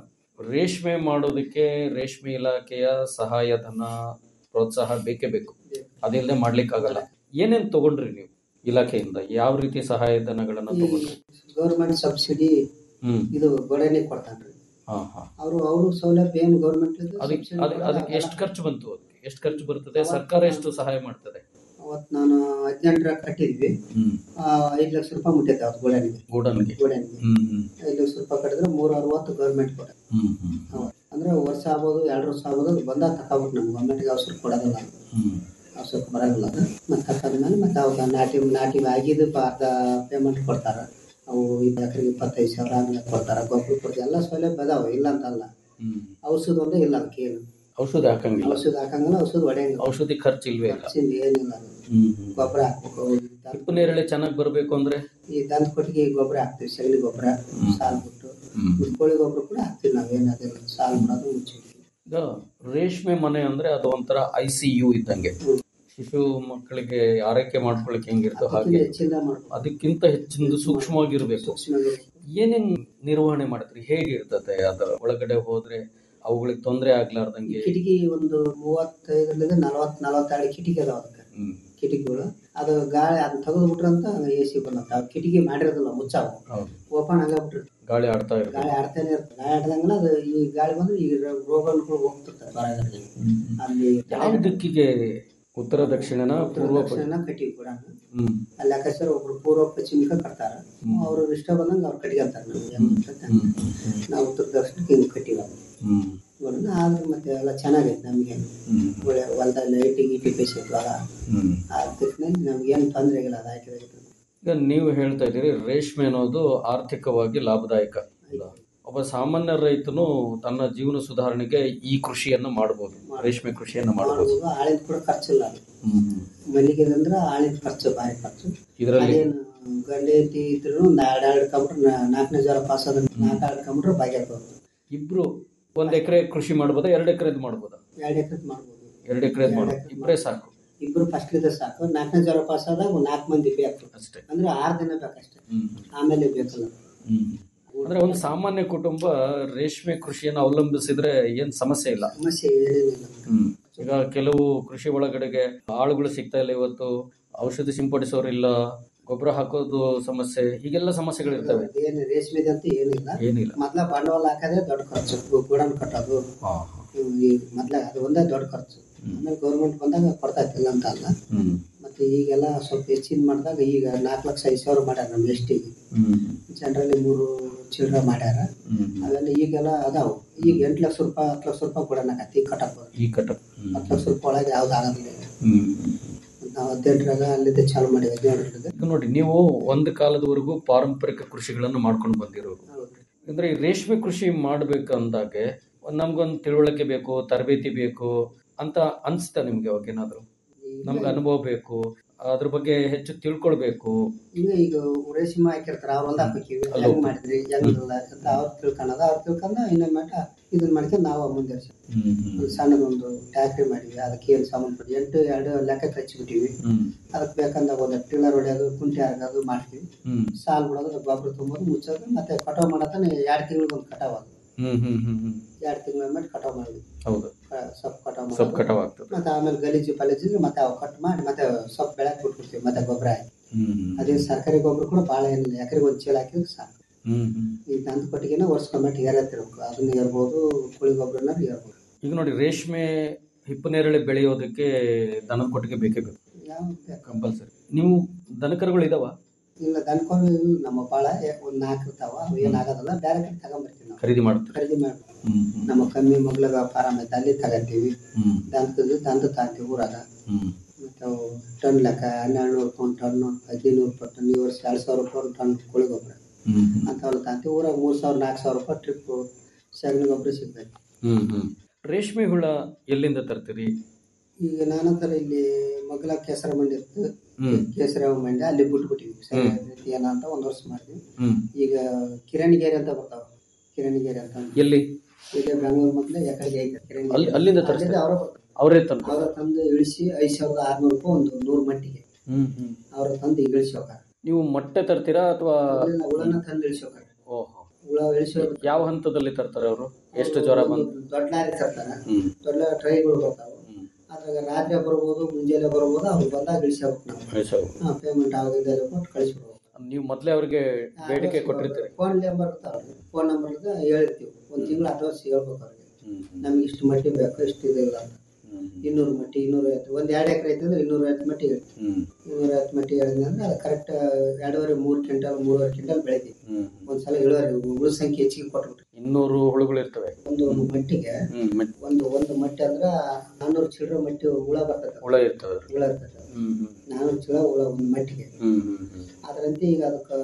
ರೇಷ್ಮೆ ಮಾಡೋದಕ್ಕೆ ರೇಷ್ಮೆ ಇಲಾಖೆಯ ಸಹಾಯಧನ ಪ್ರೋತ್ಸಾಹ ಬೇಕೇ ಬೇಕು ಅದಿಲ್ಲದೆ ಮಾಡ್ಲಿಕ್ಕಾಗಲ್ಲ ಏನೇನ್ ತಗೊಂಡ್ರಿ ನೀವು ಇಲಾಖೆಯಿಂದ ಯಾವ ರೀತಿ ಸಹಾಯಧನಗಳನ್ನ ತಗೊಂಡ್ರಿ ಗೌರ್ಮೆಂಟ್ ಸಬ್ಸಿಡಿ ಹ್ಮ್ ಇದು ಗೋಡೆನೆ ಕೊಡ್ತಾನ್ರಿ ಹಾ ಹಾ ಅವರು ಅವರು ಸೌಲಭ್ಯ ಏನು ಗೌರ್ಮೆಂಟ್ ಅದಕ್ಕೆ ಅದ್- ಅದಕ್ಕೆ ಎಷ್ಟು ಖರ್ಚು ಬಂತು ಅದಕ್ಕೆ ಎಷ್ಟು ಖರ್ಚು ಬರ್ತದೆ ಸರ್ಕಾರ ಎಷ್ಟು ಸಹಾಯ ಮಾಡ್ತದೆ ಅವತ್ತು ನಾನು ಹದಿನೆಂಟರ ಕಟ್ಟಿದ್ವಿ ಹ್ಮ್ ಆ, ಐದು ಲಕ್ಷ ರೂಪಾಯಿ ಮುಟ್ಟೈತೆ ಅವತ್ತು ಗೋಡೆನಿಗೆ ಗೋಡನ್ಗೆ ಗೋಡೆನಿಗೆ ಹ್ಮ್ ಹ್ಮ್ ಐದು ಲಕ್ಷ ರೂಪಾಯಿ ಕಟ್ಟಿದ್ರೆ ಮೂರು ಅರವತ್ತು ಗೌರ್ಮೆಂಟ್ ಕೊಡ ಹ್ಮ್ ಹ್ಮ್ ಅಂದ್ರೆ ವರ್ಷ ಆಗ್ಬೋದು ಎರಡು ವರ್ಷ ಆಗ್ಬೋದು ಅದು ಬಂದಾಗ ತಗೋಬೇಕು ನಮ್ಗೆ ಗೌರ್ಮೆಂಟ್ಗೆ ಅವಸರ ಕೊಡೋದಿಲ್ಲ ಹ್ಮ್ ಅವಸರಕ್ಕೆ ಬರೋದಿಲ್ಲ ಅದು ಮತ್ತೆ ತಕೊಂಡ್ಮೇಲೆ ಮತ್ತೆ ಅವಾಗ ನಾಟಿ ನಾಟಿ ಆಗಿದ್ದು ಅರ್ಧ ಪೇಮೆಂಟ್ ಕೊಡ್ತಾರ ಅವು ಎಕರೆಗೆ ಇಪ್ಪತ್ತೈದು ಸಾವಿರ ಹಂಗೆ ಕೊಡ್ತಾರ ಗೊಬ್ಬರ ಕೊಡ್ತಾರೆ ಎಲ್ಲ ಸೌಲಭ್ಯ ಅದಾವ ಇಲ್ಲ ಅಂತಲ್ಲ ಹ್ಮ್ ಔಷಧ ಒಂದೇ ಇಲ್ಲ ಅದಕ್ಕೆ ಏನು ಔಷಧಿ ಹಾಕಂಗಿಲ್ಲ ಔಷಧ ಹಾಕಂಗಿಲ್ಲ ಔಷಧ ಹೊಡೆಯಂಗಿಲ್ಲ ಔಷಧಿ ಖರ್ಚು ಇಲ್ವೇ ಇಲ್ಲ ಖರ್ಚಿಂದ ಏನಿಲ್ಲ ಅದು. ಹ್ಮ್ ಹ್ಮ್ ಗೊಬ್ಬರ ಹಾಕ್ಬೇಕು ಹಿಪ್ಪು ನೇರಳೆ ಚೆನ್ನಾಗಿ ಬರಬೇಕು ಅಂದ್ರೆ ಈ ದಂತ ಕೊಟ್ಟಿಗೆ ಗೊಬ್ಬರ ಹಾಕ್ತೀವಿ ಸಗಣಿ ಗೊಬ್ಬರ ಸಾಲ್ ಬಿಟ್ಟು ಹ್ಮ್. ಮತ್ತೆ ಕೋಳಿ ಗೊಬ್ಬರ ಕೂಡ ಹಾಕ್ತೀವಿ ನಾವೇನದಿಲ್ಲ ಸಾಲ್ ಬಿಡೋದು ಮುಚ್ಚಿ ಈಗ ರೇಷ್ಮೆ ಮನೆ ಅಂದ್ರೆ ಅದು ಒಂಥರ ಐ ಸಿ ಯು ಇದ್ದಂಗೆ ಶಿಶು ಮಕ್ಕಳಿಗೆ ಆರೈಕೆ ಮಾಡ್ಕೊಳಕ್ಕೆ ಹೆಂಗಿರ್ತೋ ಹಾಗೆ ಹೆಚ್ಚಿಂದ ಮಾಡ್ಬೇಕು ಅದಕ್ಕಿಂತ ಹೆಚ್ಚಿನ ಸೂಕ್ಷ್ಮವಾಗಿರ್ಬೇಕು ಏನೇನ್ ನಿರ್ವಹಣೆ ಮಾಡ್ತೀರಿ ಹೇಗಿರ್ತದೆ ಅದರ ಒಳಗಡೆ ಹೋದ್ರೆ ಅವುಗಳಿಗೆ ತೊಂದರೆ ಆಗ್ಲಾರ್ದಂಗೆ ಕಿಟಕಿ ಒಂದು ಮೂವತ್ತೈದರಿಂದ ನಲವತ್ ನಲವತ್ತೆರಡು ಕಿಟಕಿ ಅದಾವ ಅದಕ್ಕೆ ಹ್ಮ್ ಕಿಟಕಿಗಳು ಅದು ಗಾಳಿ ಅದನ್ನ ತೆಗೆದು ಬಿಟ್ರಂತ ಎ ಸಿ ಬಂದಂತ ಅವು ಕಿಟಕಿ ಮಾಡಿರೋದಿಲ್ಲ ಮುಚ್ಚಾವ ಹೌದು ಓಪನ್ ಆಗಬಿಟ್ರಿ ಗಾಳಿ ಆಡ್ತಾ ಇರ್ತದೆ ಗಾಳಿ ಆಡ್ತಾನೆ ಇರ್ತದೆ ಗಾಳಿ ಆಡ್ದಂಗೆಲ್ಲ ಅದು ಈ ಗಾಳಿ ಬಂದ್ರೆ ಈ ರೋಗಗಳು ಹೋಗ್ತಿರ್ತವೆ ಹೊರಗಡೆ ಅಲ್ಲಿ ಯಾವ ದಿಕ್ಕಿಗೆ ಉತ್ತರ ದಕ್ಷಿಣನ ಪೂರ್ವ ಪಶ್ಚಿಮ? ದಕ್ಷಿಣ ಕಟ್ಟಿವಿ ಕೂಡ ಹ್ಮ್ ಅಲ್ಲಿ ಅಕಸ್ಮಾತ್ ಒಬ್ರು ಪೂರ್ವ ಪಶ್ಚಿಮಕ್ಕೆ ಕಟ್ತಾರ ಅವ್ರು ಇಷ್ಟ ಬಂದಂಗೆ ಅವ್ರು ಕಟ್ಕೊಂತಾರೆ ನಮ್ಗೆ ಹೆಂಗ್ ಅನ್ಸುತ್ತೆ ಹಂಗೆ. ನಾವು ಉತ್ತರ ದಕ್ಷಿಣಕ್ಕೆ ಹಿಂಗೆ ಕಟ್ಟಿವ ಹ್ಮ್ ನೋಡೋಣ ಆದ್ರೆ ಮತ್ತೆ ಎಲ್ಲ ಚೆನ್ನಾಗೈತೆ ನಮಗೆ ಹ್ಮ್ ಒಳ್ಳೆ ಹೊಲದಲ್ಲಿ ಲೈಟಿ ಗೀಟಿ ಬೇಸಿದ್ವಲ್ಲ ಹ್ಮ್ ಆ ದಿಕ್ಕಿನಲ್ಲಿ ನಮ್ಗೇನು ತೊಂದರೆ ಆಗಿಲ್ಲ ಅದು ಹಾಕಿದಾಗ ಈಗ ನೀವು ಹೇಳ್ತಾ ಇದ್ದೀರಿ ರೇಷ್ಮೆ ಅನ್ನೋದು ಆರ್ಥಿಕವಾಗಿ ಲಾಭದಾಯಕ ಅಲ್ಲ? ಒಬ್ಬ ಸಾಮಾನ್ಯ ರೈತನು ತನ್ನ ಜೀವನ ಸುಧಾರಣೆಗೆ ಈ ಕೃಷಿಯನ್ನ ಮಾಡಬಹುದು ರೇಷ್ಮೆ ಕೃಷಿಯನ್ನ ಮಾಡಬಹುದು ಮಾಡ್ಬೋದು ಆಳಿದ ಕೂಡ ಖರ್ಚಿಲ್ಲ ಅದು ಹ್ಮ್ ಮಲ್ಲಿಗೆ ಅಂದ್ರೆ ಆಳಿದ ಖರ್ಚು ಭಾರಿ ಖರ್ಚು ಇದರಲ್ಲಿ ಅದೇನು ಗಂಡ ಐತಿ ಇದ್ರು ಒಂದು ಎರಡು ಎರಡು ಕಂಬ್ರೆ ನಾಲ್ಕನೇ ಜ್ವರ ಪಾಸ್ ಆದ ನಾಲ್ಕು ಎರಡು ಕಂಬ್ರೆ ಬಾಗ್ಯಾಕೋದು ಇಬ್ರು ಒಂದ್ ಎಕರೆ ಕೃಷಿ ಮಾಡ್ಬೋದಾ ಎರಡು ಎಕರೆದ್ ಮಾಡ್ಬೋದಾ ಎರಡು ಎಕರೆ ಮಾಡ್ಬೋದು ಎರಡು ಎಕರೆದ್ ಮಾಡ್ಬೋದು ಇಬ್ಬರೇ ಸಾಕು ಇಬ್ರು ಫಸ್ಟ್ ಇದ್ರೆ ಸಾಕು ನಾಲ್ಕನೇ ಜ್ವರ ಪಾಸ್ ಆದಾಗ ಒಂದು ನಾಲ್ಕು ಮಂದಿ ಬೇಕು ಅಷ್ಟೇ ಅಂದ್ರೆ ಆರು ದಿನ ಬೇಕಷ್ಟೇ ಹ್ಮ್ ಆಮೇಲೆ ಬೇಕಲ್ಲ ಹ್ಮ್ ಅಂದ್ರೆ ಒಂದು ಸಾಮಾನ್ಯ ಕುಟುಂಬ ರೇಷ್ಮೆ ಕೃಷಿಯನ್ನು ಅವಲಂಬಿಸಿದ್ರೆ ಏನ್ ಸಮಸ್ಯೆ ಇಲ್ಲ ಸಮಸ್ಯೆ ಏನೇನಿಲ್ಲ ಹ್ಮ್ ಈಗ ಕೆಲವು ಕೃಷಿ ಒಳಗಡೆಗೆ ಆಳುಗಳು ಸಿಗ್ತಾ ಇಲ್ಲ ಇವತ್ತು ಔಷಧಿ ಸಿಂಪಡಿಸೋರಿಲ್ಲ ಗೊಬ್ಬರ ಹಾಕೋದು ಸಮಸ್ಯೆ ಹೀಗೆಲ್ಲ ಸಮಸ್ಯೆಗಳಿರ್ತವೆ ಏನು ರೇಷ್ಮೆದಂತೂ ಏನಿಲ್ಲ ಏನಿಲ್ಲ ಮೊದ್ಲ ಬಂಡವಾಳ ಹಾಕೋದೇ ದೊಡ್ಡ ಖರ್ಚು ಗುಡನ್ ಕಟ್ಟೋದು ಹಾ ಹ್ಮ್, ಈ ಮೊದ್ಲ ಅದು ಒಂದೇ ದೊಡ್ಡ ಖರ್ಚು ಆಮೇಲೆ ಗೌರ್ಮೆಂಟ್ ಬಂದಾಗ ಕೊಡ್ತೈತಿಲ್ಲ ಅಂತ ಅಲ್ಲ ಹ್ಮ್ ಮತ್ತೆ ಈಗೆಲ್ಲ ಸ್ವಲ್ಪ ಹೆಚ್ಚಿನ ಮಾಡಿದಾಗ ಈಗ ನಾಲ್ಕು ಲಕ್ಷ ಐದು ಸಾವಿರ ಮಾಡ್ಯಾರ ನಮ್ಮ ಎಷ್ಟಿಗೆ ಹ್ಮ್ ಜನರಲ್ಲಿ ಮೂರು ಚಿಲ್ಲರೆ ಮಾಡ್ಯಾರ ಹ್ಮ್ ಅವೆಲ್ಲ ಈಗೆಲ್ಲ ಅದಾವು ಈಗ ಎಂಟು ಲಕ್ಷ ರೂಪಾಯಿ ಹತ್ತು ಲಕ್ಷ ರೂಪಾಯಿ ಕೊಡೋಣಕತ್ತಿ ಕಟ್ಟಕ್ ಬರೋದು ಈ ಕಟ ಹ್ಮ್ ಹತ್ತು ಲಕ್ಷ ರೂಪಾಯಿ ಒಳಗೆ ಯಾವ್ದು ಆಗೋದಿಲ್ಲ ಈಗ. ಹ್ಮ್ ನಾವು ಹದಿನೆಂಟರಾಗ ಅಲ್ಲಿದ್ದ ಚಾಲು ಮಾಡಿವಿ ಹದಿನೇಳರಿಂದ ಈಗ ನೋಡಿ ನೀವು ಒಂದು ಕಾಲದವರೆಗೂ ಪಾರಂಪರಿಕ ಕೃಷಿಗಳನ್ನು ಮಾಡ್ಕೊಂಡು ಬಂದಿರೋರು ಅಂದ್ರೆ ಈ ರೇಷ್ಮೆ ಕೃಷಿ ಮಾಡ್ಬೇಕಂದಾಗೆ ಒಂದ್ ನಮ್ಗೊಂದು ತಿಳುವಳಿಕೆ ಬೇಕು ತರಬೇತಿ ಬೇಕು ಅಂತ ಅನ್ಸ್ತಾ ನಿಮ್ಗೆ ಅವಾಗೇನಾದ್ರು ನಮ್ಗೆ ಅನುಭವ ಬೇಕು ಅದ್ರ ಬಗ್ಗೆ ಹೆಚ್ಚು ತಿಳ್ಕೊಳ್ಬೇಕು ಈಗ ಈಗ ರೇಷ್ಮೆ ಹಾಕಿರ್ತಾರ ಅವ್ರ ಹೊಲ್ದಾಗ ಹಾಕಿವಿ ಹೆಂಗ್ ಮಾಡಿದ್ರಿ ಹೆಂಗಿಲ್ಲ ಅಂತ ಅವ್ರು ತಿಳ್ಕೊಳದ ಅವ್ರು ತಿಳ್ಕೊಂಡ ಇನ್ನೊಂದು ಮಟ ಇದನ್ನ ಮಾಡ್ಕೊಂಡು ನಾವು ಮುಂದುವರ್ಸಿ ಒಂದು ಸಣ್ಣದೊಂದು ಟ್ಯಾಕ್ರಿ ಮಾಡಿವಿ ಅದಕ್ಕೆ ಏನು ಸಂಬಂಧಪಟ್ಟ ಎಂಟು ಎರಡು ಲೆಕ್ಕಕ್ಕೆ ಹಚ್ಚಿಬಿಟ್ಟಿವಿ ಅದಕ್ಕೆ ಬೇಕಂದಾಗ ಒಂದು ಟಿಲ್ಲರ್ ಹೊಡೆಯೋದು ಕುಂಟೆ ಹಾಕೋದು ಮಾಡ್ತೀವಿ ಸಾಲ್ ಬಿಡೋದು ಗೊಬ್ಬರ ತುಂಬೋದು ಮುಚ್ಚೋದು ಮತ್ತೆ ಕಟಾವ್ ಮಾಡತ್ತಾನೆ ಎರಡು ತಿಂಗಳಿಗೆ ಒಂದು ಕಟಾವ್ ಅದು ಎರಡು ತಿಂಗಳ ಮೇಲೆ ಕಟಾವ್ ಮಾಡಿದ್ವಿ ಹೌದು ಸೊಪ್ಪು ಕಟಾವ್ ಸೊಪ್ಪು ಮಾಡೋದು. ಕಟಾವ್ ಆಗ್ತದೆ ಮತ್ತೆ ಆಮೇಲೆ ಗಲೀಜು ಪಲೀಜು ಮತ್ತೆ ಅವು ಕಟ್ ಮಾಡಿ ಮತ್ತೆ ಸೊಪ್ಪು ಬೆಳಕ್ ಬಿಟ್ಬಿಡ್ತೀವಿ ಮತ್ತೆ ಗೊಬ್ಬರ ಹಾಕಿ ಅದೇ ಸರ್ಕಾರಿ ಗೊಬ್ಬರ ಕೂಡ ಭಾಳ ಏನಿಲ್ಲ ಎಕರೆಗೆ ಒಂದು ಚೀಲ ಹಾಕಿದ್ರೆ ಸಾಕು ಈ ತಂದು ಕೊಟ್ಟಿಗೆನ ವರ್ಷಕ್ಕೊಮ್ಮೆ ಏರತ್ತಿರ್ಬೇಕು ಅದನ್ನ ಏರ್ಬೋದು ಕೋಳಿ ಗೊಬ್ಬರನ ಏರ್ಬೋದು ಈಗ ನೋಡಿ ರೇಷ್ಮೆ ಹಿಪ್ಪನೇರಳೆ ಬೆಳೆಯೋದಕ್ಕೆ ದನದ ಕೊಟ್ಟಿಗೆ ಬೇಕೇ ಬೇಕು ಯಾವ ಬೇಕು? ಕಂಪಲ್ಸರಿ ನೀವು ದನಕರುಗಳು ಇದಾವ ಇಲ್ಲ ದನಕೊಂಡು ನಮ್ಮ ಭಾಳ ಒಂದು ನಾಲ್ಕು ಇರ್ತಾವ ಅವು ಏನಾಗೋದಲ್ಲ ಬೇರೆ ಕಡೆ ತಗೊಂಬರ್ತೀವಿ ನಾವು ಖರೀದಿ ಮಾಡ್ತಾರೆ ಖರೀದಿ ಮಾಡಿ ನಮ್ಮ ಕಮ್ಮಿ ಮಗ್ಳಗ ಫಾರಮ್ ಐತೆ ಅಲ್ಲಿ ತಗೊಂತೀವಿ ದಂತದ್ದು ದಂತ ತಗೊಂತೀವಿ ಊರಾಗ ಮತ್ತು ಅವು ಟನ್ ಲೆಕ್ಕ ಹನ್ನೆರಡು ನೂರು ರೂಪಾಯಿ ಟನ್ನು ಹದಿನೈದು ನೂರು ರೂಪಾಯಿ ಟನ್ ಈ ವರ್ಷ ಎರಡು ಸಾವಿರ ರೂಪಾಯಿ ಒಂದು ಟನ್ ಕೋಳಿ ಗೊಬ್ಬರ ಅಂಥವೆಲ್ಲ ತಗೊಂತೀವಿ ಊರಾಗ ಮೂರು ಸಾವಿರ ನಾಲ್ಕು ಸಾವಿರ ರೂಪಾಯಿ ಟ್ರಿಪ್ಪು ಸಗಣಿ ಗೊಬ್ಬರ ಸಿಗ್ತೈತಿ ಹ್ಮ್ ಹ್ಮ್ ರೇಷ್ಮೆ ಹುಳ ಎಲ್ಲಿಂದ ತರ್ತೀರಿ ಈಗ ನಾನಂತರ ಇಲ್ಲಿ ಮಗ್ಲ ಕೇಸರ ಮಂಡಿ ಇತ್ತು ಹ್ಮ್ ಕೇಸರ ಮಂಡಿ ಅಲ್ಲಿ ಬಿಟ್ಬಿಟ್ಟಿವಿ ಸರಿ ರೀತಿ ಏನಂತ ಒಂದು ವರ್ಷ ಮಾಡಿದ್ವಿ ಹ್ಮ್ ಈಗ ಕಿರಣಿಗೇರಿ ಅಂತ ಬರ್ತಾವ ಕಿರಣಿಗೇರಿ ಅಂತ ಎಲ್ಲಿ ಇಲ್ಲಿ ಬೆಂಗಳೂರು ಮೊದಲೇ ಯಾಕಡೆ ಐತೆ ಕಿರಣಿಗೇರಿ. ಅಲ್ಲಿ- ಅಲ್ಲಿಂದ ತರಿಸ್ತಾರೆ? ಅವರ ಬರ್ತಾರೆ ಅವರೇ ತಂದು ಅವರ ತಂದು ಇಳಿಸಿ ಐದು ಸಾವಿರದ ಆರ್ನೂರು ರೂಪಾಯಿ ಒಂದು ನೂರು ಮಟ್ಟಿಗೆ ಹ್ಮ್ ಹ್ಮ್ ಅವ್ರ ತಂದು ಈಗ ಇಳಿಸಿ ಹೋಗಾರ ನೀವು ಮೊಟ್ಟೆ ತರ್ತೀರಾ ಅಥವಾ ಅಲ್ಲಿಂದ ಹುಳನ ತಂದು ಇಳಿಸಿ ಹೋಗಾರ ಓಹೋ ಹುಳ ಇಳಿಸಿ ಹೋಗ್- ಯಾವ ಹಂತದಲ್ಲಿ ತರ್ತಾರೆ ಅವರು ಎಷ್ಟು ಜ್ವರ ಬಂದು ದೊಡ್ಡ ಲಾರಿ ತರ್ತಾರ ಹ್ಮ್ ದೊಡ್ಡ ಟ್ರೈಗಳು ಬರ್ತಾವ ಹ್ಮ್. ಅದ್ರಾಗ ರಾತ್ರಿ ಬರ್ಬೋದು ಮುಂಜಾನೆ ಬರ್ಬೋದು ಅವ್ರು ಬಂದಾಗ ಇಳಿಸಿ ಹೋಗ್ಬೇಕು ನಾವು ಕಳಿಸೋದು. ಪೇಮೆಂಟ್ ಆಗಿದ್ದ ಕೊಟ್ಟು ಕಳಿಸ್ಬಿಡ್ಬೇಕು ನೀವು ಮೊದಲೇ ಅವ್ರಿಗೆ ಬೇಡಿಕೆ ಕೊಟ್ಟಿರ್ತೀರಿ ಫೋನ್ ನಂಬರ್ ಇರ್ತಾವ್ರಿ ಫೋನ್ ನಂಬರ್ ಹೇಳಿರ್ತೀವಿ ಒಂದು ತಿಂಗಳು ಅಡ್ವಾನ್ಸ್ ಹೇಳ್ಬೇಕು ಅವ್ರಿಗೆ ಹ್ಮ್ ನಮ್ಗೆ ಇಷ್ಟು ಮಟ್ಟಿ ಬೇಕು ಇಷ್ಟು ಇದಿಲ್ಲ ಅಂತ ಹ್ಮ್ ಇನ್ನೂರು ಮಟ್ಟಿ ಇನ್ನೂರ ಐವತ್ತು ಒಂದು ಎರಡು ಎಕರೆ ಐತೆ ಅಂದ್ರೆ ಇನ್ನೂರ ಐವತ್ತು ಮಟ್ಟಿ ಹೇಳ್ತೀವಿ ಹ್ಮ್ ಇನ್ನೂರ ಐವತ್ತು ಮಟ್ಟಿ ಹೇಳಿದ್ರೆ ಅಂದ್ರೆ ಅದು ಕರೆಕ್ಟ್ ಎರಡೂವರೆ ಮೂರು ಕ್ವಿಂಟಲ್ ಮೂರುವರೆ ಕ್ವಿಂಟಲ್ ಬೆಳಿತೀವಿ ಹ್ಮ್ ಒಂದ್ಸಲ ಇಳುವರಿ ಉಳು ಸಂಖ್ಯೆ ಹೆಚ್ಚಿಗೆ ಕೊಟ್ಬಿಟ್ರಿ ಇನ್ನೂರು ಹುಳುಗಳು ಇರ್ತವೆ ಒಂದು ಮಟ್ಟಿಗೆ ಹ್ಮ್ ಮತ್- ಒಂದು ಒಂದು ಮಟ್ಟಿ ಅಂದ್ರೆ ನಾನ್ನೂರು ಚಿಲ್ಲರೆ ಮಟ್ಟಿ ಹುಳ ಬರ್ತದೆ ಹುಳ ಇರ್ತವೆ ಹುಳ ಇರ್ತದೆ ಹ್ಮ್ ಹ್ಮ್ ನಾನ್ನೂರು ಚಿಲ್ಲ ಹುಳ ಒಂದು ಮಟ್ಟಿಗೆ ಹ್ಮ್ ಹ್ಮ್ ಹ್ಮ್ ಅದರಂತೆ ಈಗ ಅದಕ್ಕೆ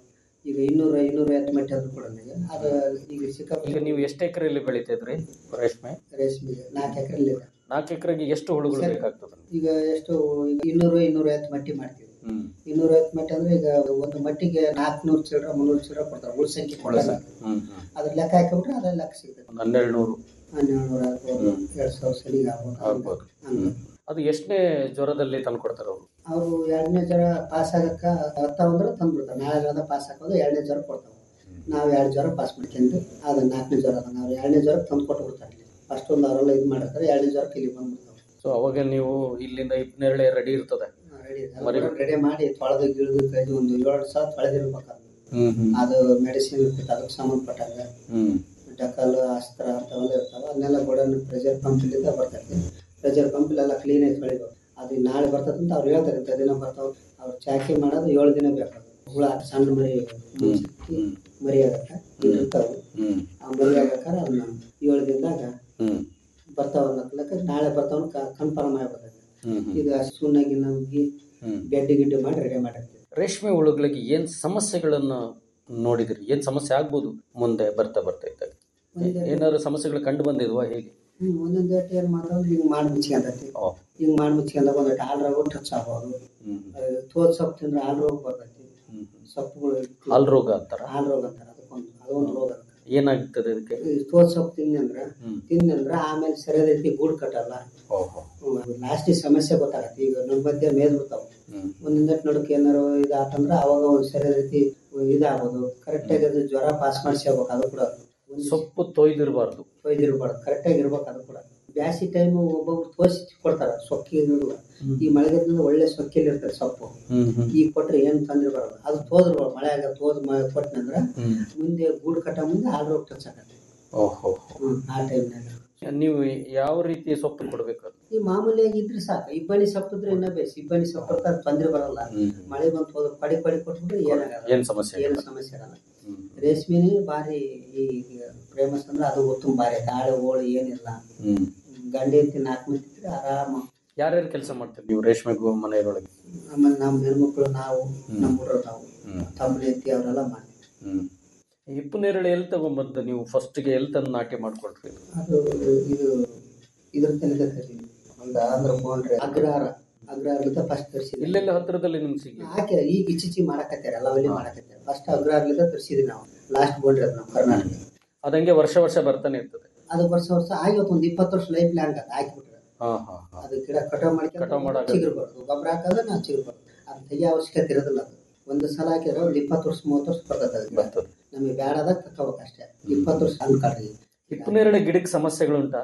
ಈಗ ಇನ್ನೂರ ಇನ್ನೂರ ಐವತ್ತು ಮಟ್ಟಿ ಆದ್ರೂ ಕೂಡ ನನಗೆ ಅದು ಈಗ ಈಗ ಸಿಕ್ಕಾಪಟ್ಟೆ ನೀವು ಎಷ್ಟು ಎಕರೆಯಲ್ಲಿ ಬೆಳಿತಿದ್ರಿ ರೇಷ್ಮೆ ರೇಷ್ಮೆಗೆ ನಾಲ್ಕು ಎಕರೆಲ್ಲಿ ನಾಲ್ಕು ಎಕರೆಗೆ ಎಷ್ಟು ಹುಳುಗಳು ಸರಿ. ಬೇಕಾಗ್ತದೆ ಈಗ ಎಷ್ಟು ಈಗ ಇನ್ನೂರು ಇನ್ನೂರ ಐವತ್ತು ಮಟ್ಟಿ ಮಾಡ್ತೀವಿ ಹ್ಮ್ ಇನ್ನೂರ ಐವತ್ತು ಮಟ್ಟಿ ಅಂದ್ರೆ ಈಗ ಒಂದು ಮಟ್ಟಿಗೆ ನಾಲ್ಕುನೂರು ಚಿಲ್ಲರೆ ಮುನ್ನೂರು ಚಿಲ್ಲರೆ ಕೊಡ್ತಾರೆ ಉಳ ಸಂಖ್ಯೆ ಕೊಡಲ್ಲ ಹ್ಮ್ ಹ್ಮ್ ಅದ್ರ ಲೆಕ್ಕ ಹಾಕಿಬಿಟ್ರೆ ಅದ್ರ ಲೆಕ್ಕ ಸಿಗ್ತದೆ ಒಂದು ಹನ್ನೆರಡು ನೂರು ಹನ್ನೆರಡು ನೂರ ಆಗ್ಬೋದು ಎರಡು ಸಾವಿರ ಸಲಿಗೆ ಆಗ್ಬೋದು ಆಗ್ಬೋದು ಹಂಗೆ ಅದು ಎಷ್ಟನೇ ಜ್ವರದಲ್ಲಿ ತಂದು ಕೊಡ್ತಾರೆ ಅವರು ಅವರು ಎರಡನೇ ಜ್ವರ ಪಾಸ್ ಆಗಕ್ಕ ಹತ್ತಾವ ಅಂದ್ರೆ ತಂದ್ಬಿಡ್ತಾರೆ ನಾಳೆ ಜ್ವರ ಪಾಸ್ ಹಾಕೋದು ಎರಡನೇ ಜ್ವರ ಕೊಡ್ತಾವೆ ನಾವು ಎರಡು ಜ್ವರ ಪಾಸ್ ಮಾಡ್ಕೊಂಡು ಅದು ನಾಲ್ಕನೇ ಜ್ವರ ಅದ ನಾವು ಎರಡನೇ ಜ್ವರ ತಂದು ಕೊಟ್ಟು ಬಿಡ್ತಾರೆ ಇಲ್ಲಿ ಫಸ್ಟ್ ಒಂದು ಅವರೆಲ್ಲ ಇದು ಮಾಡಿರ್ತಾರೆ ಎರಡನೇ ಜ್ವರಕ್ಕೆ ಇಲ್ಲಿ ಬಂದ್ಬಿಡ್ತಾವೆ ಸೊ ಅವಾಗ ನೀವು ಇಲ್ಲಿಂದ ಇಪ್ಪನ್ನೆರಳೆ ರೆಡಿ ಇರ್ತದೆ ರೆಡಿ ರೆಡಿ ಮಾಡಿ ತೊಳೆದು ಗಿಳಿದು ಕೈದು ಒಂದು ಏಳು ಸಾವಿರ ತೊಳೆದಿರ್ಬೇಕು ಅದು ಹ್ಮ್ ಹ್ಮ್ ಅದು ಮೆಡಿಸಿನ್ ಇರ್ತೈತೆ ಅದಕ್ಕೆ ಸಂಬಂಧಪಟ್ಟಾಗ ಹ್ಮ್ ಡಕಲ್ ಅಸ್ತ್ರ ಅಂಥವೆಲ್ಲ ಇರ್ತಾವೆ ಅದನ್ನೆಲ್ಲ ಗೋಡನ್ ಪ್ರೆಷರ್ ಪಂಪಿಲಿಂದ ಬರ್ತೈತಿ ಪ್ರೆಷರ್ ಪಂಪಿಲೆಲ್ಲ ಕ್ಲೀನಾಗಿ ತೊಳಿಬೇಕು ಅದು ನಾಳೆ ಬರ್ತದೆ ಅಂತ ಅವ್ರು ಹೇಳ್ತಾರೆ ಇಂಥ ದಿನ ಬರ್ತಾವೆ ಅವ್ರು ಚಾಕಿ ಮಾಡೋದು ಏಳು ದಿನ ಬೇಕಾಗುತ್ತೆ ಹುಳ ಸಣ್ಣ ಮರಿ ಮುಚ್ಚಿಕ್ಕಿ ಮರಿ ಆಗಕ್ಕೆ ಇರ್ತಾವೆ ಹ್ಮ್ ಆ ಮರಿ ಆಗಕ್ಕಾರೆ ಅದನ್ನ ಏಳು ದಿನದಾಗ ಹ್ಮ್ ಬರ್ತಾವ ಅನ್ನೋ ಲೆಕ್ಕ ನಾಳೆ ಬರ್ತಾವ ಕನ್ಫರ್ಮ್ ಆಗ್ಬಿಡ್ತೈತೆ ಹ್ಮ್ ಹ್ಮ್ ಈಗ ಸುಣ್ಣ ಗಿಣ್ಣ ಉಗ್ಗಿ ಹ್ಮ್ ಗೆಡ್ಡೆ ಗಿಡ್ಡೆ ಮಾಡಿ ರೆಡಿ ಮಾಡಿರ್ತೀವಿ ರೇಷ್ಮೆ ಹುಳುಗಳಿಗೆ ಏನ್ ಸಮಸ್ಯೆಗಳನ್ನ ನೋಡಿದ್ರಿ ಏನ್ ಸಮಸ್ಯೆ ಆಗ್ಬೋದು ಮುಂದೆ ಬರ್ತಾ ಬರ್ತಾ ಇದ್ದಾಗ ಏನಾದ್ರು ಸಮಸ್ಯೆಗಳು ಕಂಡು ಬಂದಿದ್ವಾ ಹೇಗೆ ಹ್ಞೂ ಒಂದೊಂದು ಏಟ್ ಏನು ಮಾಡೋದು ಹಿಂಗೆ ಮಾಡಿ ಮುಚ್ಕೊಂಡೈತಿ ಓ ಹಿಂಗೆ ಮಾಡಿ ಮುಚ್ಕೊಂಡಾಗ ಒಂದು ಆಲ್ ರೋಗ ಟಚ್ ಆಗ್ಬೋದು ಹ್ಮ್ ತೋದ್ ಸೊಪ್ಪು ತಿಂದ್ರೆ ಹಾಲು ರೋಗ ಬರ್ತೈತಿ ಹ್ಮ್ ಸೊಪ್ಪುಗಳು ಹಾಲ್ ರೋಗ ಅಂತಾರ ಹಾಲು ರೋಗ ಅಂತಾರೆ ಅದಕ್ಕೊಂದು ಅದೊಂದು ರೋಗ ಏನಾಗ್ತದೆ ಇದಕ್ಕೆ ಈ ತೋದ್ ಸೊಪ್ಪು ತಿಂದ್ರೆ ಹ್ಮ್ ತಿಂದ್ರೆ ಆಮೇಲೆ ಸರಿಯಾದ ರೀತಿ ಗೂಡು ಕಟ್ಟಲ್ಲ ಓಹೋ ಲಾಸ್ಟಿಗೆ ಸಮಸ್ಯೆ ಗೊತ್ತಾಗತ್ತೆ ಈಗ ನಮ್ಮ ಮಧ್ಯೆ ಮೇದ್ ಬಿಡ್ತಾವೆ ಹ್ಮ್ ಒಂದೊಂದಟ್ಟು ನಡುಕ್ ಏನಾರು ಇದಾತಂದ್ರೆ ಅವಾಗ ಒಂದು ಸರಿಯಾದ ರೀತಿ ಇದಾಗೋದು ಕರೆಕ್ಟಾಗಿ ಅದು ಜ್ವರ ಪಾಸ್ ಮಾಡಿಸಿ ಹೋಗ್ಬೇಕು ಅದು ಕೂಡ ಒಂದು ಸೊಪ್ಪು ತೊಯ್ದಿರಬಾರ್ದು ಒಯ್ದಿರ್ಬಾರ್ದು ಕರೆಕ್ಟಾಗಿ ಇರ್ಬೇಕು ಅದು ಕೂಡ ಬ್ಯಾಸಿ ಟೈಮು ಒಬ್ಬೊಬ್ರು ತೋರಿಸಿ ಕೊಡ್ತಾರೆ ಸೊಕ್ಕಿ ಇರೋದಿಲ್ಲ ಈ ಮಳೆಗಾಲದಿಂದ ಒಳ್ಳೆ ಸೊಕ್ಕಿಲಿ ಇರ್ತದೆ ಸೊಪ್ಪು ಹ್ಮ್ ಹ್ಮ್ ಈಗ ಕೊಟ್ರೆ ಏನು ತೊಂದ್ರೆ ಬರಲ್ಲ ಅದು ತೋದ್ರಬಾರ್ದು ಮಳೆ ಆಗ ತೋದ್ ಕೊಟ್ಟನಂದ್ರೆ ಹ್ಮ್ ಮುಂದೆ ಗೂಡು ಕಟ್ಟ ಮುಂದೆ ಹಾಲು ರೋಗ ಟಚ್ ಆಗತ್ತೆ ಓಹೋ ಹ್ಞೂ ಆ ಟೈಮ್ನಾಗ ನೀವು ಯಾವ ರೀತಿ ಸೊಪ್ಪು ಕೊಡ್ಬೇಕು ಅದು? ಈ ಮಾಮೂಲಿಯಾಗಿ ಇದ್ರೆ ಸಾಕು ಇಬ್ಬನಿ ಸೊಪ್ಪು ಇದ್ರೆ ಇನ್ನೂ ಬೇಸ್ ಇಬ್ಬನಿ ಸೊಪ್ಪು ಇರ್ತಾರೆ ತೊಂದರೆ ಬರಲ್ಲ ಹ್ಮ್ ಮಳೆ ಬಂತು ಹೋದ್ರೆ ಪಡಿ ಪಡಿ ಕೊಟ್ಬಿಟ್ರೆ ಏನಾಗಲ್ಲ ಏನ್ ಸಮಸ್ಯೆ ಏನು ಸಮಸ್ಯೆ ಇರಲ್ಲ ರೇಷ್ಮೆನೇ ಭಾರಿ ಈ ಫೇಮಸ್ ಅಂದ್ರೆ ಅದು ಉತ್ತಮ ಭಾರಿ ತಾಳೆ ಓಳು ಏನಿಲ್ಲ ಹ್ಮ್ ಗಂಡಿ ಐತಿ ನಾಲ್ಕು ಮಂದಿ ಇದ್ರೆ ಆರಾಮ ಯಾರ್ಯಾರು ಕೆಲಸ ಮಾಡ್ತೀರಿ ನೀವು ರೇಷ್ಮೆ ಗೋ ಮನೆಯೊಳಗೆ ಆಮೇಲೆ ನಮ್ಮ ಹೆಣ್ಮಕ್ಳು ನಾವು ನಮ್ಮ ಹುಡುಗರು ನಾವು ಹ್ಮ್ ತಮ್ಮನ ಐತಿ ಅವರೆಲ್ಲ ಮಾಡ್ತೀವಿ ಹ್ಮ್ ಹಿಪ್ಪು ನೇರಳೆ ಎಲ್ಲಿ ತಗೊಂಬಂದು ನೀವು ಫಸ್ಟ್ಗೆ ಎಲ್ಲಿ ತಂದು ನಾಟಿ ಮಾಡ್ಕೊಳ್ರಿ ಅದು ಇದು ಇದ್ರ ತನಕ ತರಿಸಿದ್ವಿ ಒಂದು ಆಂಧ್ರ ಬೋಂಡ್ರೆ ಅಗ್ರಹಾರ ಅಗ್ರಹಾರಲಿಂದ ಫಸ್ಟ್ ತರಿಸಿದ್ವಿ ಇಲ್ಲೆಲ್ಲ ಹತ್ರದಲ್ಲಿ ನಿಮ್ಗೆ ಸಿಗ್ಲಿ ಹಾಕಿ ಈಗ ಇಚ್ಚಿಚಿ ಮಾಡಕತ್ತಾರೆ ಎಲ್ಲ ಅಲ್ಲಿ ಮಾಡಕತ್ತಾರೆ ಫಸ್ಟ್ ಅಗ್ರಹಾರಲಿಂದ ತರಿಸಿದ್ವಿ ನಾವು ಲಾಸ್ಟ್ ಬೋಂಡ್ರೆ ಅದು ನಮ್ಮ ಕರ್ನಾಟಕ ಅದಂಗೆ ವರ್ಷ ವರ್ಷ ಬರ್ತಾನೆ ಇರ್ತದೆ ಅದು ವರ್ಷ ವರ್ಷ ಆಗಿ ಒಂದು ಇಪ್ಪತ್ತು ವರ್ಷ ಲೈಫ್ ಲ್ಯಾಂಡ್ ಅದು ಹಾಕಿಬಿಟ್ರೆ ಹಾ ಹಾ ಹಾ ಅದು ಗಿಡ ಕಟಾವ್ ಕಟಾವ್ ಮಾಡ್ಕೊಂಡು ಮಾಡಾಕ- ಚಿಗುರು ಬರೋದು ಗೊಬ್ಬರ ಹಾಕೋದು ನಾವು ಚಿಗುರು ಬರೋದು ಅದು ತೆಗಿಯೋ ಅವಶ್ಯಕತೆ ಇರೋದಿಲ್ಲ ಅದು ಒಂದು ಸಲ ಹಾಕಿದ್ರೆ ಒಂದು ಇಪ್ಪತ್ತು ವರ್ಷ ಮೂವತ್ತು ವರ್ಷ ಬರ್ತದೆ ಅದು ಗಿಡ. ಬರ್ತದೆ ನಮಗೆ ಬೇಡದಾಗ ತಗೋಬೇಕು ಅಷ್ಟೇ ಇಪ್ಪತ್ತು ವರ್ಷ ಅನ್ಕೊಳ್ರಿ ಹಿಪ್ಪನೇರಳೆ ಗಿಡಕ್ಕೆ ಸಮಸ್ಯೆಗಳುಂಟಾ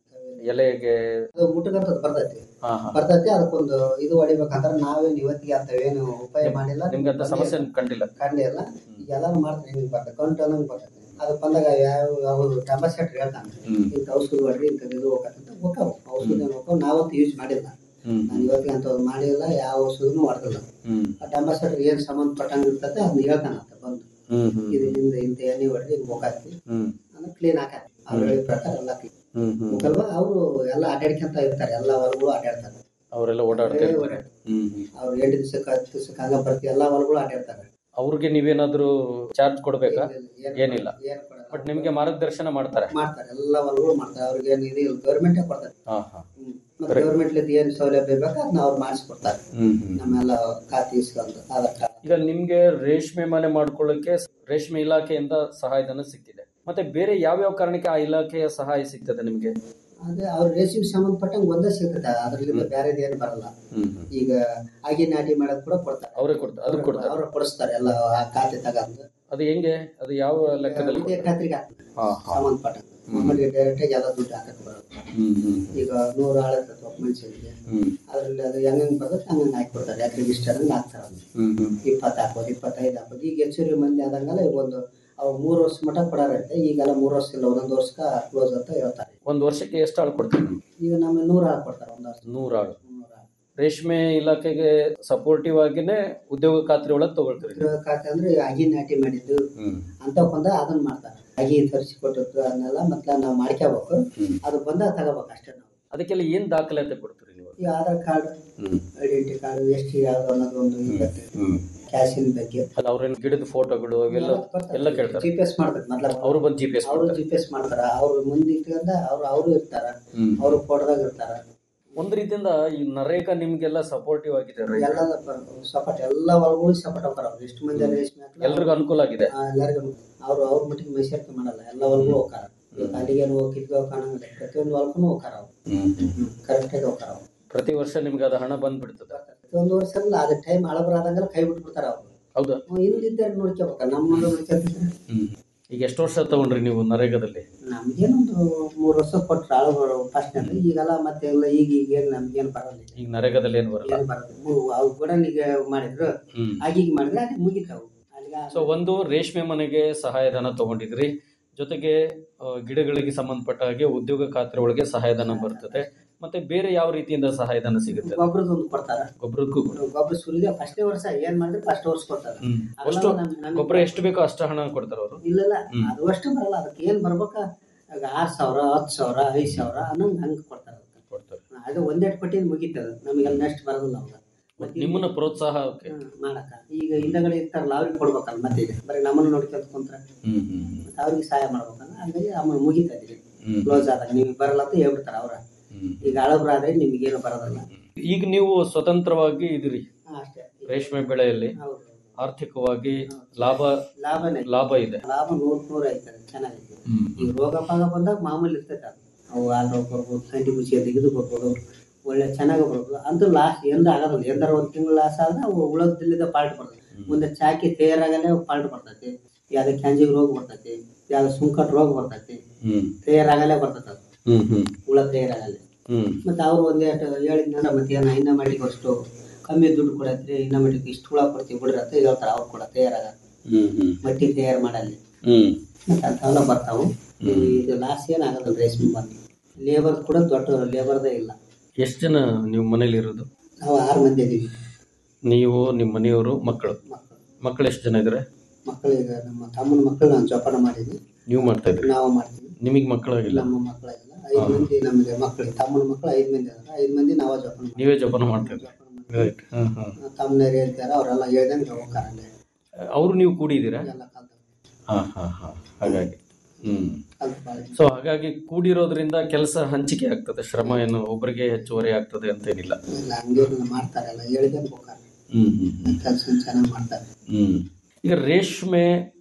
ಎಲೆಗೆ ಅದು ಮುಟ್ಟಕಂತದ್ದು ಬರ್ತೈತಿ ಹಾ ಹಾ ಬರ್ತೈತಿ ಅದಕ್ಕೊಂದು ಇದು ಹೊಡಿಬೇಕಂದ್ರೆ ನಾವೇನು ಇವತ್ತಿಗೆ ಅಂತವೇನು ಉಪಾಯ ಮಾಡಿಲ್ಲ ನಿಮ್ಗೆ ಅಂತ ಸಮಸ್ಯೆ ಕಂಡಿಲ್ಲ ಕಂಡಿಲ್ಲ ಎಲ್ಲಾರು ಮಾಡ್ತಾರೆ ಹಿಂಗೆ ಬರ್ತದೆ ಗಂಟು ಅನ್ನಂಗೆ ಬರ್ತದೆ ಅದು ಬಂದಾಗ ಯಾವ ಅವರು ಟಂಬಸೆಟ್ ಹೇಳ್ತಾನೆ ಹ್ಮ್ ಇಂಥ ಔಷಧಿ ಹೊಡ್ರಿ ಇಂಥ ಇದು ಹೋಗತ್ತಂತ ಹೋಗ್ತಾವ ಔಷಧಿ ಹೋಗ್ತಾವ ನಾವಂತೂ ಯೂಸ್ ಮಾಡಿಲ್ಲ ಹ್ಮ್ ನಾನು ಇವತ್ತಿಗೆ ಅಂತ ಮಾಡಿಲ್ಲ ಯಾವ ಔಷಧಿನೂ ಹೊಡೆದಿಲ್ಲ ಹ್ಮ್ ಆ ಟಂಬಸೆಟ್ ಏನು ಸಂಬಂಧಪಟ್ಟಂಗೆ ಇರ್ತದೆ ಅದನ್ನ ಹೇಳ್ತಾನಂತ ಬಂದು ಹ್ಮ್ ಹ್ಮ್ ಇದು ಹಿಂದೆ ಇಂಥ ಎಣ್ಣೆ ಹೊಡ್ರಿ ಹಿಂಗೆ ಹೋಗತ್ತಿ ಹ್ಮ್ ಅಂದ್ರೆ ಕ್ಲೀನ್ ಹಾಕತ್ತಿ ಅವ್ರು ಹೇಳಿದ ಪ್ರಕಾರ ಎಲ್ಲ ಕ್ಲೀನ್ ಹ್ಮ್ ಹ್ಮ್ ಮುಖಲ್ವ ಅವರು ಎಲ್ಲ ಅಡ್ಡಾಡ್ಕೊಂತ ಇರ್ತಾರೆ ಎಲ್ಲ ಹೊಲಗಳು ಅಡ್ಡಾಡ್ತಾರೆ ಅವರೆಲ್ಲ ಓಡಾಡ್ತಾ ಇರ್ತಾರೆ ಹ್ಮ್ ಹ್ಮ್ ಅವ್ರು ಎಂಟು ದಿವಸಕ್ಕೆ ಹತ್ತು ದಿವಸಕ್ಕೆ ಹಂಗ ಬರ್ತಿ ಎಲ್ಲ ಹೊಲಗಳು ಅಡ್ಡಾಡ್ತಾರೆ ಅವ್ರಿಗೆ ನೀವೇನಾದ್ರೂ ಚಾರ್ಜ್ ಕೊಡ್ಬೇಕಾ ಏನ್- ಏನಿಲ್ಲ ಏನ್ ಕೊಡಲ್ಲ. ಬಟ್ ನಿಮ್ಗೆ ಮಾರ್ಗದರ್ಶನ ಮಾಡ್ತಾರೆ ಮಾಡ್ತಾರೆ ಎಲ್ಲ ಹೊಲಗಳು ಮಾಡ್ತಾರೆ ಅವ್ರಿಗೆ ಏನು ಇದು ಗೌರ್ಮೆಂಟೇ ಕೊಡ್ತಾರೆ ಹಾ ಹಾ ಹ್ಮ್. ಮತ್ತೆ ಗೌರ್ಮೆಂಟ್ ಏನು ಸೌಲಭ್ಯ ಬೇಕು ಅದನ್ನ ಅವ್ರು ಮಾಡಿಸ್ಕೊಡ್ತಾರೆ ಹ್ಮ್ ಹ್ಮ್ ನಮ್ಮೆಲ್ಲ ಖಾತೆ ಇಸ್ಕೊಂಡು ಆಧಾರ್ ಕಾರ್ಡ್ ಈಗ ನಿಮ್ಗೆ ರೇಷ್ಮೆ ಮನೆ ಮಾಡ್ಕೊಳ್ಳಕ್ಕೆ ರೇಷ್ಮೆ ಇಲಾಖೆಯಿಂದ ಸಹಾಯಧನ ಸಿಕ್ಕಿದೆ ಮತ್ತೆ ಬೇರೆ ಯಾವ್ಯಾವ ಕಾರಣಕ್ಕೆ ಆ ಇಲಾಖೆಯ ಸಹಾಯ ಸಿಗ್ತದೆ ನಿಮ್ಗೆ ಅದೇ ಅವ್ರ ರೇಸಿಗೆ ಸಂಬಂಧಪಟ್ಟಂಗೆ ಒಂದೇ ಸಿಗ್ತದೆ ಅದ್ರಲ್ಲಿ ಬೇರೆದು ಏನು ಬರಲ್ಲ ಹ್ಮ್ ಹ್ಮ್ ಈಗ ಆಗಿ ನಾಟಿ ಮಾಡೋದು ಕೂಡ ಕೊಡ್ತಾರೆ ಅವರೇ ಕೊಡ್ತಾರೆ ಅದು ಕೊಡ್ತಾರೆ ಅವ್ರು ಕೊಡಿಸ್ತಾರೆ ಎಲ್ಲ ಆ ಖಾತೆ ತಗೊಂಡು ಅದು ಹೆಂಗೆ ಅದು ಯಾವ ಲೆಕ್ಕದಲ್ಲಿ ಇದೇ ಖಾತ್ರಿಗೆ ಹಾಕ್ತಾರೆ ಹಾ ಹಾ ಸಂಬಂಧಪಟ್ಟಂಗೆ ನಮ್ಮಲ್ಲಿ ಡೈರೆಕ್ಟ್ ಆಗಿ ಎಲ್ಲ ದುಡ್ಡು ಹಾಕಕ್ಕೆ ಬರೋದು ಹ್ಮ್ ಹ್ಮ್ ಈಗ ನೂರು ಆಳು ಇರ್ತದೆ ಒಬ್ಬ ಮನುಷ್ಯನಿಗೆ ಹ್ಮ್ ಅದ್ರಲ್ಲಿ ಅದು ಹೆಂಗ್ ಬರ್ತದೆ ಹಂಗಂಗೆ ಹಾಕಿ ಕೊಡ್ತಾರೆ ಯಾಕ್ರೆ ಇಷ್ಟ ಹಂಗೆ ಹಾಕ್ತಾರೆ ಅದನ್ನ. ಹ್ಮ್ ಹ್ಮ್ ಇಪ್ಪತ್ತು ಹಾಕ್ಬೋದು ಇಪ್ಪತ್ತೈದು ಹಾಕ್ಬೋದು ಈಗ ಹೆಚ್ಚುವರಿ ಮಂದಿ ಆದಂಗೆಲ್ಲ ಈಗ ಒಂದು ಅವು ಮೂರು ವರ್ಷ ಮಟ್ಟ ಕೊಡಾರಂತೆ ಈಗೆಲ್ಲ ಮೂರು ವರ್ಷ ಇಲ್ಲ ಒಂದೊಂದು ವರ್ಷಕ್ಕೆ ಕ್ಲೋಸ್ ಅಂತ ಹೇಳ್ತಾರೆ ಒಂದ್ ವರ್ಷಕ್ಕೆ ಎಷ್ಟು ಆಳು ಕೊಡ್ತೀರಿ ನೀವು? ಈಗ ನಮ್ಮ ನೂರು ಆಳು ಕೊಡ್ತಾರೆ ಒಂದು ವರ್ಷ ನೂರು ಆಳು ನೂರು ಆಳು ರೇಷ್ಮೆ ಇಲಾಖೆಗೆ ಸಪೋರ್ಟಿವ್ ಆಗಿನೇ ಉದ್ಯೋಗ ಖಾತ್ರಿ ಒಳಗೆ ತಗೊಳ್ತೀರಿ ಇದ್ರ ಖಾತೆ ಅಂದ್ರೆ ಅಗಿ ನಾಟಿ ಮಾಡಿದ್ದು ಹ್ಮ್ ಅಂತ ಬಂದ ಅದನ್ನ ಮಾಡ್ತಾರೆ ಅಗಿ ತರಿಸಿ ಕೊಟ್ಟದ್ದು ಅದನ್ನೆಲ್ಲ ಮತ್ತೆ ನಾವು ಮಾಡ್ಕೋಬೇಕು ಅದು ಬಂದಾಗ ತಗೋಬೇಕು ಅಷ್ಟೇ ನಾವು ಅದಕ್ಕೆಲ್ಲ ಏನ್ ದಾಖಲಾತಿ ಕೊಡ್ತೀರಿ ನೀವು ಈ ಆಧಾರ್ ಕಾರ್ಡ್ ಹ್ಮ್ ಐಡೆಂಟಿ ಕಾರ್ಡ್ ಎಷ್ಟು ಯಾವ್ದು ಅನ್ನೋದು ಒಂದು ಇರುತ್ತೆ ಹ್ಮ್ ಕ್ಯಾಶಿನ ಬಗ್ಗೆ ಅಲ್ಲ ಅವ್ರೇನ್ ಗಿಡದ ಫೋಟೋಗಳು ಅವೆಲ್ಲ ಎಲ್ಲ ಕೇಳ್ತಾರೆ ಜಿ ಪಿ ಎಸ್ ಮಾಡ್ಬೇಕು ಮೊದ್ಲ ಅವರು ಬಂದು ಜಿ ಪಿ ಎಸ್ ಅವರು ಜಿ ಪಿ ಎಸ್ ಮಾಡ್ತಾರ ಅವ್ರು ಮುಂದೆ ಇಟ್ಕೊಂಡ ಅವ್ರು ಅವರು ಇರ್ತಾರ ಹ್ಮ್ ಅವರು ಫೋಟೋದಾಗ ಇರ್ತಾರ ಒಂದ್ ರೀತಿಯಿಂದ ಈ ನರೇಗಾ ನಿಮ್ಗೆಲ್ಲ ಸಪೋರ್ಟಿವ್ ಆಗಿದೆ ರೈತ. ಎಲ್ಲ ಸಪೋರ್ಟ್ ಎಲ್ಲ ಒಳಗೂ ಸಪೋರ್ಟ್ ಹೋಗ್ತಾರ ಅವ್ರು ಎಷ್ಟು ಮಂದಿ ರೇಷ್ಮೆ ಹಾಕ್ಲಿ ಎಲ್ರಿಗೂ ಅನುಕೂಲ ಆಗಿದೆ ಆ, ಎಲ್ಲರಿಗೂ ಅವ್ರು ಅವ್ರ ಮಟ್ಟಿಗೆ ಮೈಸೂರಿಗೆ ಮಾಡಲ್ಲ ಎಲ್ಲ ಒಳಗೂ ಹೋಗ್ತಾರ ಅಲ್ಲಿಗೆ ಹೋಗಿದ್ವಿ ಕಾಣಂಗಿಲ್ಲ ಪ್ರತಿಯೊಂದು ಹೊಲಕ್ಕೂ ಹೋಗ್ತಾರ ಅವ್ರು ಕರೆಕ್ಟಾಗಿ ಹೋಗ್ತಾರ ಅವ್ರು ಪ್ರತಿ ವರ್ಷ ನಿಮ್ಗೆ ಅದು ಹಣ ಬಂದ್ಬಿಡ್ತದೆ ಪ್ರತಿಯೊಂದು ವರ್ಷ ಅಲ್ಲ ಅದ ಟೈಮ್ ಹಳಬರಾದಂಗೆಲ್ಲ ಕೈ ಬಿಟ್ಬಿಡ್ತಾರ ಅವ್ರು ಹೌದಾ ಇಲ್ಲಿದ್ದಾಗ ನೋಡ್ಕೋಬೇಕ ನಮ್ಮ ನೋಡ್ಕೊಂತಿದ್ರೆ ಈಗ ಎಷ್ಟು ವರ್ಷ ತಗೊಂಡ್ರಿ ನೀವು ನರೇಗಾದಲ್ಲಿ ನಮ್ಗೇನೊಂದು ಮೂರು ವರ್ಷ ಕೊಟ್ರು ಆಳುಗಳು ಫಸ್ಟ್ ಈಗೆಲ್ಲ ಮತ್ತೆ ಎಲ್ಲ ಈಗ ಈಗ ಏನು ನಮ್ಗೇನು ಬರಲ್ಲ ಈಗ ನರೇಗಾದಲ್ಲಿ ಏನು ಬರಲ್ಲ ಏನು ಬರಲ್ಲ ಮು- ಅವು ಗುಡನಿಗೆ ಮಾಡಿದ್ರು ಹ್ಮ್ ಆಗೀಗ ಮಾಡಿದ್ರೆ ಅಲ್ಲಿ ಮುಗಿತಾವು ಅಲ್ಲಿಗೆ ಸೊ ಒಂದು ರೇಷ್ಮೆ ಮನೆಗೆ ಸಹಾಯಧನ ತಗೊಂಡಿದ್ರಿ ಜೊತೆಗೆ ಆ, ಗಿಡಗಳಿಗೆ ಸಂಬಂಧಪಟ್ಟ ಹಾಗೆ ಉದ್ಯೋಗ ಖಾತ್ರಿ ಒಳಗೆ ಸಹಾಯಧನ ಬರ್ತದೆ ಮತ್ತೆ ಬೇರೆ ಯಾವ ರೀತಿಯಿಂದ ಸಹಾಯಧನ ಸಿಗುತ್ತೆ ಗೊಬ್ಬರದ ಒಂದು ಕೊಡ್ತಾರ ಗೊಬ್ಬರಕ್ಕೂ ಕೂಡ ಗೊಬ್ಬರ ಸುರಿದೆ ಫಸ್ಟೇ ವರ್ಷ ಏನ್ ಮಾಡಿದ್ರೆ ಫಸ್ಟ್ ವರ್ಷ ಕೊಡ್ತಾರ ಹ್ಮ್ ಅಷ್ಟು ಗೊಬ್ಬರ ಎಷ್ಟು ಬೇಕೋ ಅಷ್ಟು ಹಣ ಕೊಡ್ತಾರ ಅವರು ಇಲ್ಲಲ್ಲ ಅದು ಅಷ್ಟು ಬರಲ್ಲ ಅದಕ್ಕೆ ಏನ್ ಬರ್ಬೇಕ ಈಗ ಆರ್ ಸಾವಿರ ಹತ್ತು ಸಾವಿರ ಐದ್ ಸಾವಿರ ಅನ್ನಂಗ್ ಹಂಗ್ ಕೊಡ್ತಾರ ಅದಕ್ಕೆ. ಕೊಡ್ತಾರೆ ಅದು ಒಂದೆರಡು ಪಟ್ಟಿ ಮುಗಿತದ ನಮಗೆಲ್ಲ ನೆಕ್ಸ್ಟ್ ಬರೋದಿಲ್ಲ ಅವಾಗ ಮತ್ತೆ ನಿಮ್ಮನ್ನ ಪ್ರೋತ್ಸಾಹಕ್ಕೆ ಹ್ಮ್, ಮಾಡಕ ಈಗ ಹಿಂದಗಡೆ ಇರ್ತಾರಲ್ಲ ಅವ್ರಿಗೆ ಕೊಡ್ಬೇಕಲ್ಲ ಮತ್ತೆ ಈಗ ಬರೀ ನಮ್ಮನ್ನ ನೋಡ್ಕೊಂತ ಕುಂತ್ರ ಹ್ಮ್ ಹ್ಮ್ ಮತ್ತೆ ಅವ್ರಿಗೆ ಸಹಾಯ ಮಾಡ್ಬೇಕಲ್ಲ ಹಂಗಾಗಿ ಆಮೇಲೆ ಮುಗಿತದೆ ಹ್ಮ್. ಕ್ಲೋಸ್ ಆದಾಗ ನಿಮಗೆ ಬರಲ್ಲ ಅಂತ ಹೇಳ್ಬಿಡ್ತಾರ ಅವ್ರ ಹ್ಮ್. ಈಗ ಹಳಬ್ರಾದ್ರೆ ನಿಮಗೇನು ಬರೋದಿಲ್ಲ ಈಗ ನೀವು ಸ್ವತಂತ್ರವಾಗಿ ಇದಿರಿ ಹಾ, ಅಷ್ಟೇ ರೇಷ್ಮೆ ಬೆಳೆಯಲ್ಲಿ ಹೌದು ಆರ್ಥಿಕವಾಗಿ ಲಾಭ ಲಾಭನೇ ಲಾಭ ಇದೆ ಲಾಭ ನೂರ್ ನೂರ ಐತದೆ ಚೆನ್ನಾಗೈತೆ ಹ್ಮ್. ಈಗ ರೋಗ ಪಾಗ ಬಂದಾಗ ಮಾಮೂಲಿ ಇರ್ತೈತೆ ಅದು ಅವು ಹಾಲು ರೋಗ ಬರ್ಬೋದು ಕಂಡಿ ಮುಚ್ಚಿ ತೆಗೆದು ಬರ್ಬೋದು ಒಳ್ಳೆ ಚೆನ್ನಾಗಿ ಬರ್ಬೋದು ಅಂತೂ ಲಾಸ್ ಎಂದ ಆಗೋದಿಲ್ಲ ಎಂದಾರ ಒಂದು ತಿಂಗಳು ಲಾಸ್ ಆದ್ರೆ ಅವು ಉಳದಿಲ್ಲದ ಪಾಲ್ಟ್ ಬರ್ತದೆ ಮುಂದೆ ಚಾಕಿ ತಯಾರಾಗಲೇ ಪಾಲ್ಟ್ ಬರ್ತೈತಿ ಯಾವ್ದು ಕ್ಯಾಂಜಿಗೆ ರೋಗ ಬರ್ತೈತಿ ಯಾವ್ದು ಸುಂಕಟ್ ರೋಗ ಬರ್ತೈತಿ ಹ್ಮ್ ತಯಾರಾಗಲೇ ಬರ್ತೈತೆ ಅದು ಹ್ಮ್ ಹ್ಮ್ ಹುಳ ತಯಾರಾಗಲ್ಲ ಹ್ಮ್ ಮತ್ತೆ ಅವ್ರು ಒಂದೇಟು ಹೇಳಿದ್ನಂದ್ರೆ ಮತ್ತೆ ಏನೋ ಇನ್ನ ಮಟ್ಟಿಗೆ ಅಷ್ಟು ಕಮ್ಮಿ ದುಡ್ಡು ಕೊಡತ್ರಿ ಇನ್ನ ಮಟ್ಟಿಗೆ ಇಷ್ಟು ಹುಳ ಕೊಡ್ತೀವಿ ಬಿಡ್ರಿ ಅಂತ ಹೇಳ್ತಾರೆ ಅವ್ರು ಕೂಡ ತಯಾರಾಗ ಹ್ಮ್ ಹ್ಮ್ ಮಟ್ಟಿ ತಯಾರು ಮಾಡಲ್ಲಿ ಹ್ಮ್ ಮತ್ತೆ ಅಂಥವೆಲ್ಲ ಬರ್ತಾವು ಇದು ಲಾಸ್ ಏನಾಗೋದಿಲ್ಲ ರೇಷ್ಮೆ ಬಂದು ಲೇಬರ್ ಕೂಡ ದೊಡ್ಡ ಲೇಬರ್ದೇ ಇಲ್ಲ ಎಷ್ಟು ಜನ ನೀವು ಮನೇಲಿ ಇರೋದು ನಾವು ಆರು ಮಂದಿ ಇದೀವಿ ನೀವು ನಿಮ್ಮ ಮನೆಯವರು ಮಕ್ಕಳು ಮಕ್ಕಳು ಮಕ್ಕಳು ಎಷ್ಟು ಜನ ಇದ್ದಾರೆ ಮಕ್ಕಳಿಗೆ ನಮ್ಮ ತಮ್ಮನ ಮಕ್ಕಳು ನಾನು ಜೋಪಾನ ಮಾಡಿದ್ವಿ ನೀವು ಮಾಡ್ತಾ ಇದ್ರಿ ನಾವು ಮಾಡ್ತೀವಿ ನಿಮಗೆ ಮಕ್ಕಳಾಗಿಲ್ಲ ನಮ್ಮ ಮಕ್ಕಳಿಗೆಲ್ಲ ಐದು ಮಂದಿ ನಮಗೆ ಮಕ್ಕಳಿಗೆ ತಮ್ಮನ ಮಕ್ಕಳು ಐದು ಮಂದಿ ಅದಾರ ಐದು ಮಂದಿ ನಾವೇ ಜೋಪಾನ ಮಾಡ್ತೀವಿ ನೀವೇ ಜೋಪಾನ ಮಾಡ್ತಾ ಇದ್ರಿ ರೈಟ್ ಹಾಂ ಹಾಂ ತಮ್ಮನೇರು ಹೇಳ್ತಾರೆ ಅವರೆಲ್ಲ ಹೇಳ್ದಂಗೆ ಹೋಗ್ತಾರಲ್ಲೇ ಅವರು ನೀವು ಕೂಡಿದ್ದೀರಾ ಎಲ್ಲ ಕಲ್ತು ಹಾಂ ಹಾಂ ಹಾಂ ಹಾಗಾಗಿ ಹ್ಮ್ ಕಲ್ತು ಬಾಳಿ ಸೊ ಹಾಗಾಗಿ ಕೂಡಿರೋದ್ರಿಂದ ಕೆಲಸ ಹಂಚಿಕೆ ಆಗ್ತದೆ ಶ್ರಮ ಏನು ಒಬ್ಬರಿಗೆ ಹೆಚ್ಚುವರಿ ಆಗ್ತದೆ ಅಂತ ಏನಿಲ್ಲ ಇಲ್ಲ ಹಂಗೇನು ಮಾಡ್ತಾರೆ ಎಲ್ಲ ಹೇಳ್ದಂಗೆ ಹೋಗ್ತಾರೆ ಹ್ಮ್ ಹ್ಮ್ ಹ್ಮ್ ಕೆಲಸ ಚೆನ್ನಾಗಿ ಮಾಡ್ತಾರೆ ಹ್ಮ್ ಈಗ ರೇಷ್ಮೆ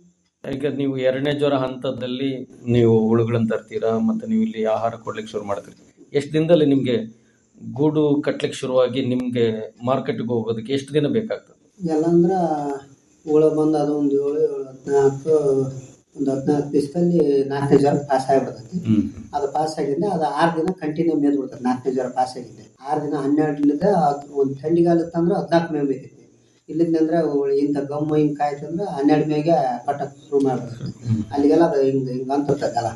ಈಗ ನೀವು ಎರಡನೇ ಜ್ವರ ಹಂತದಲ್ಲಿ ನೀವು ಹುಳುಗಳನ್ನ ತರ್ತೀರಾ ಮತ್ತೆ ನೀವು ಇಲ್ಲಿ ಆಹಾರ ಕೊಡ್ಲಿಕ್ಕೆ ಶುರು ಮಾಡ್ತೀರಿ ಎಷ್ಟು ದಿನದಲ್ಲಿ ನಿಮಗೆ ಗೂಡು ಕಟ್ಲಿಕ್ಕೆ ಶುರುವಾಗಿ ನಿಮಗೆ ಮಾರ್ಕೆಟ್ಗೆ ಹೋಗೋದಕ್ಕೆ ಎಷ್ಟು ದಿನ ಬೇಕಾಗ್ತದೆ ಎಲ್ಲ ಅಂದ್ರೆ ಹುಳ ಬಂದು ಅದು ಒಂದು ಏಳು ಏಳು ಹದಿನಾಲ್ಕು ಒಂದು ಹದಿನಾಲ್ಕು ದಿವಸದಲ್ಲಿ ನಾಲ್ಕನೇ ಜ್ವರ ಪಾಸ್ ಆಗಿಬಿಡ್ತೈತಿ ಅದು ಪಾಸ್ ಆಗಿದ್ದೆ ಅದು ಆರು ದಿನ ಕಂಟಿನ್ಯೂ ಮೇದ್ ಬಿಡ್ತದೆ ನಾಲ್ಕನೇ ಜ್ವರ ಪಾಸ್ ಆಗಿದ್ದೆ ಆರು ದಿನ ಹನ್ನೆರಡಲಿಂದ ಒಂದು ಥಂಡಿಗಾಲ ಇತ್ತಂದ್ರೆ ಹದಿನಾಲ್ಕು ಮೇವು ಬೇಕೈತಿ ಇಲ್ಲಿಂದ ಅಂದ್ರೆ ಇಂಥ ಗಮ್ಮು ಹಿಂಗೆ ಕಾಯ್ತಂದ್ರೆ ಹನ್ನೆರಡು ಮೇಗೆ ಕಟ್ಟಕ್ಕೆ ಶುರು ಮಾಡ್ಬಿಡ್ತದೆ ಅಲ್ಲಿಗೆಲ್ಲ ಅದು ಹಿಂಗೆ ಹಿಂಗೆ ಅಂತದಲ್ಲ